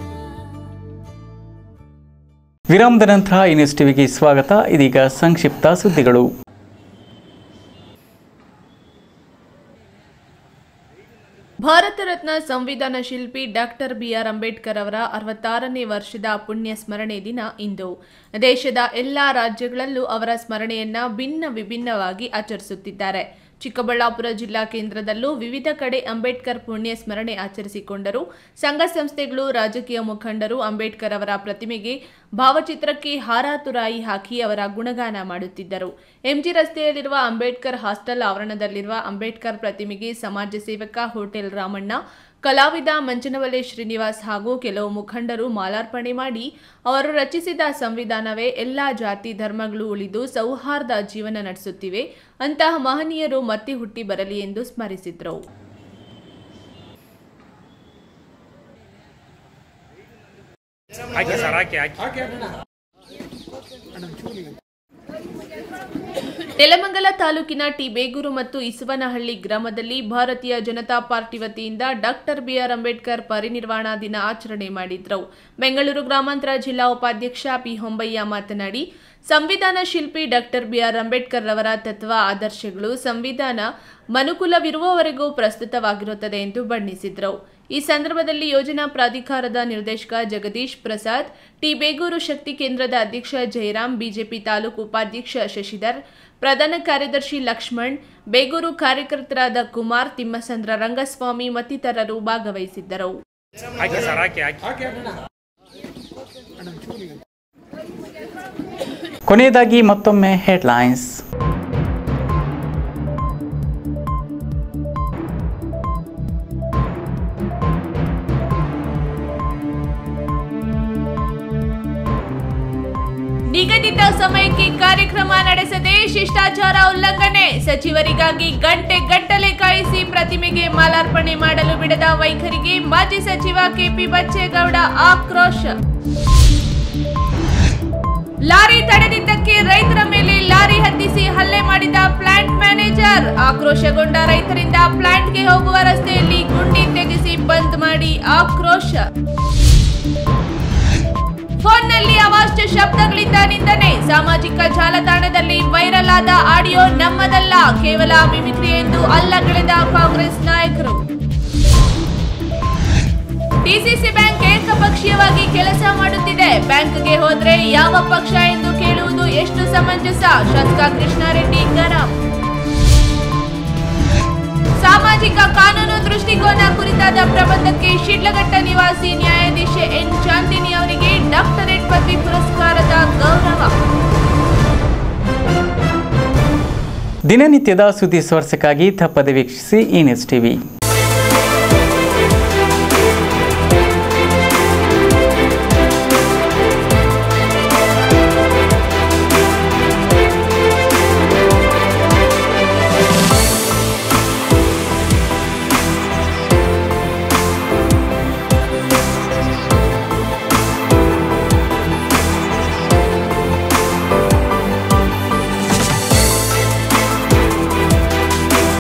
ವಿರಾಮದ ನಂತರ ಈ ನ್ಯೂಸ್ ಟಿವಿಗೆ ಸ್ವಾಗತ ಇದೀಗ ಸಂಕ್ಷಿಪ್ತ ಸುದ್ದಿಗಳು ಭಾರತ ಭಾರತ ರತ್ನ ಸಂವಿಧಾನ ಶಿಲ್ಪಿ ಡಾಕ್ಟರ್ ಬಿಆರ್ ಅಂಬೇಡ್ಕರ್ ಅವರ ಅರವತ್ತಾರನೇ ವರ್ಷದ ಪುಣ್ಯ ಸ್ಮರಣೆ ದಿನ ಇಂದು ದೇಶದ ಎಲ್ಲಾ ರಾಜ್ಯಗಳಲ್ಲೂ ಅವರ ಸ್ಮರಣೆಯನ್ನ ಭಿನ್ನ ವಿಭಿನ್ನವಾಗಿ ಆಚರಿಸುತ್ತಿದ್ದಾರೆ ಚಿಕ್ಕಬಳ್ಳಾಪುರ ಜಿಲ್ಲಾ ಕೇಂದ್ರದಲ್ಲೂ ವಿವಿಧ ಕಡೆ ಅಂಬೇಡ್ಕರ್ ಪುಣ್ಯ ಸ್ಮರಣೆ ಆಚರಿಸಿಕೊಂಡರು ಸಂಘ ಸಂಸ್ಥೆಗಳು ರಾಜಕೀಯ ಮುಖಂಡರು ಅಂಬೇಡ್ಕರ್ ಅವರ ಪ್ರತಿಮೆಗೆ ಭಾವಚಿತ್ರಕ್ಕೆ ಹಾರ ತುರಾಯಿ ಹಾಕಿ ಅವರ ಗುಣಗಾನ ಮಾಡುತ್ತಿದ್ದರು ಎಂಜಿ ರಸ್ತೆಯಲ್ಲಿರುವ ಅಂಬೇಡ್ಕರ್ ಹಾಸ್ಟೆಲ್ ಆವರಣದಲ್ಲಿರುವ ಅಂಬೇಡ್ಕರ್ ಪ್ರತಿಮೆಗೆ ಸಮಾಜ ಸೇವಕ ಹೋಟೆಲ್ ರಾಮಣ್ಣ ಕಲಾವಿದ ಮಂಚನವಲೆ ಶ್ರೀನಿವಾಸ್ ಹಾಗೂ ಕೆಲವು ಮುಖಂಡರು ಮಾಲಾರ್ಪಣೆ ಮಾಡಿ ಅವರು ರಚಿಸಿದ ಸಂವಿಧಾನವೇ ಎಲ್ಲಾ ಜಾತಿ ಧರ್ಮಗಳು ಉಳಿದು ಸೌಹಾರ್ದ ಜೀವನ ನಡೆಸುತ್ತಿವೆ ಅಂತಹ ಮಹನೀಯರು ಮತ್ತೆ ಹುಟ್ಟಿ ಬರಲಿ ಎಂದು ಸ್ಮರಿಸಿದರು ಹಾಕಿ ಸರ್ ಹಾಕಿ ಹಾಕಿ ನೆಲಮಂಗಲ ತಾಲೂಕಿನ ಟಿ ಬೇಗೂರು ಮತ್ತು ಇಸುವನಹಳ್ಳಿ ಗ್ರಾಮದಲ್ಲಿ ಭಾರತೀಯ ಜನತಾ ಪಾರ್ಟಿ ವತಿಯಿಂದ ಡಾಕ್ಟರ್ ಬಿಆರ್ ಅಂಬೇಡ್ಕರ್ ಪರಿನಿರ್ವಾಣ ದಿನ ಆಚರಣೆ ಮಾಡಿದ್ರು ಬೆಂಗಳೂರು ಗ್ರಾಮಾಂತರ ಜಿಲ್ಲಾ ಉಪಾಧ್ಯಕ್ಷ ಪಿ ಹೊಂಬಯ್ಯ ಮಾತನಾಡಿ ಸಂವಿಧಾನ ಶಿಲ್ಪಿ ಡಾಕ್ಟರ್ ಬಿಆರ್ ಅಂಬೇಡ್ಕರ್ ರವರ ತತ್ವ ಆದರ್ಶಗಳು ಸಂವಿಧಾನ ಮನುಕುಲವಿರುವವರೆಗೂ ಪ್ರಸ್ತುತವಾಗಿರುತ್ತದೆ ಎಂದು ಬಣ್ಣಿಸಿದ್ರು ಈ ಸಂದರ್ಭದಲ್ಲಿ ಯೋಜನಾ ಪ್ರಾಧಿಕಾರದ ನಿರ್ದೇಶಕ ಜಗದೀಶ್ ಪ್ರಸಾದ್ ಟಿ ಬೇಗೂರು ಶಕ್ತಿ ಕೇಂದ್ರದ ಅಧ್ಯಕ್ಷ ಜಯರಾಮ್ ಬಿಜೆಪಿ ತಾಲೂಕು ಉಪಾಧ್ಯಕ್ಷ ಶಶಿಧರ್ ಪ್ರಧಾನ ಕಾರ್ಯದರ್ಶಿ ಲಕ್ಷ್ಮಣ್ ಬೇಗೂರು ಕಾರ್ಯಕರ್ತರಾದ ಕುಮಾರ್ ತಿಮ್ಮಸಂದ್ರ ರಂಗಸ್ವಾಮಿ ಮತ್ತಿತರರು ಭಾಗವಹಿಸಿದ್ದರು ಹಾಕಿ ಸರ್ ಹಾಕಿ ಹಾಕಿ ಕೊನೆಯದಾಗಿ ಮತ್ತೊಮ್ಮೆ ಹೆಡ್ಲೈನ್ಸ್ ನಿಗದಿತ ಸಮಯಕ್ಕೆ ಕಾರ್ಯಕ್ರಮ ನಡೆಸದೆ ಶಿಷ್ಟಾಚಾರ ಉಲ್ಲಂಘನೆ ಸಚಿವರಿಗಾಗಿ ಗಂಟೆ ಗಟ್ಟಲೆ ಕಾಯಿಸಿ ಪ್ರತಿಮೆಗೆ ಮಾಲಾರ್ಪಣೆ ಮಾಡಲು ಬಿಡದ ವೈಖರಿಗೆ ಮಾಜಿ ಸಚಿವ ಕೆಪಿ ಬಚ್ಚೇಗೌಡ ಆಕ್ರೋಶ ಲಾರಿ ತಡೆದಿದ್ದಕ್ಕೆ ರೈತರ ಮೇಲೆ ಲಾರಿ ಹತ್ತಿಸಿ ಹಲ್ಲೆ ಮಾಡಿದ ಪ್ಲಾಂಟ್ ಮ್ಯಾನೇಜರ್ ಆಕ್ರೋಶಗೊಂಡ ರೈತರಿಂದ ಪ್ಲಾಂಟ್ಗೆ ಹೋಗುವ ರಸ್ತೆಯಲ್ಲಿ ಗುಂಡಿ ತೆಗೆಸಿ ಬಂದ್ ಮಾಡಿ ಆಕ್ರೋಶ ಫೋನ್ನಲ್ಲಿ ಅವಾಚ್ಯ ಶಬ್ದಗಳಿಂದ ನಿಂದನೆ ಸಾಮಾಜಿಕ ಜಾಲತಾಣದಲ್ಲಿ ವೈರಲ್ ಆದ ಆಡಿಯೋ ನಮ್ಮದಲ್ಲ ಕೇವಲ ಮಿಮಿಕ್ರಿ ಎಂದು ಅಲ್ಲಗಳೆದ ಕಾಂಗ್ರೆಸ್ ನಾಯಕರು ಡಿಸಿಸಿ ಬ್ಯಾಂಕ್ ಏಕಪಕ್ಷೀಯವಾಗಿ ಕೆಲಸ ಮಾಡುತ್ತಿದೆ ಬ್ಯಾಂಕ್ಗೆ ಹೋದ್ರೆ ಯಾವ ಪಕ್ಷ ಎಂದು ಕೇಳುವುದು ಎಷ್ಟು ಸಮಂಜಸ ಶಾಸಕ ಕೃಷ್ಣಾರೆಡ್ಡಿ ಗರಂ ಸಾಮಾಜಿಕ ಕಾನೂನು ದೃಷ್ಟಿಕೋನ ಕುರಿತಾದ ಪ್ರಬಂಧಕ್ಕೆ ಶಿಡ್ಲಘಟ್ಟ ನಿವಾಸಿ ನ್ಯಾಯಾಧೀಶೆ ಎನ್ ಚಾಂದಿನಿ ಅವರಿಗೆ ಡಾಕ್ಟರೇಟ್ ಪದವಿ ಪುರಸ್ಕಾರದ ಗೌರವ ದಿನನಿತ್ಯದ ಸುದ್ದಿ ಸ್ಪರ್ಶಕ್ಕಾಗಿ ತಪ್ಪದೆ ವೀಕ್ಷಿಸಿ ಈ ನ್ಯೂಸ್ ಟಿವಿ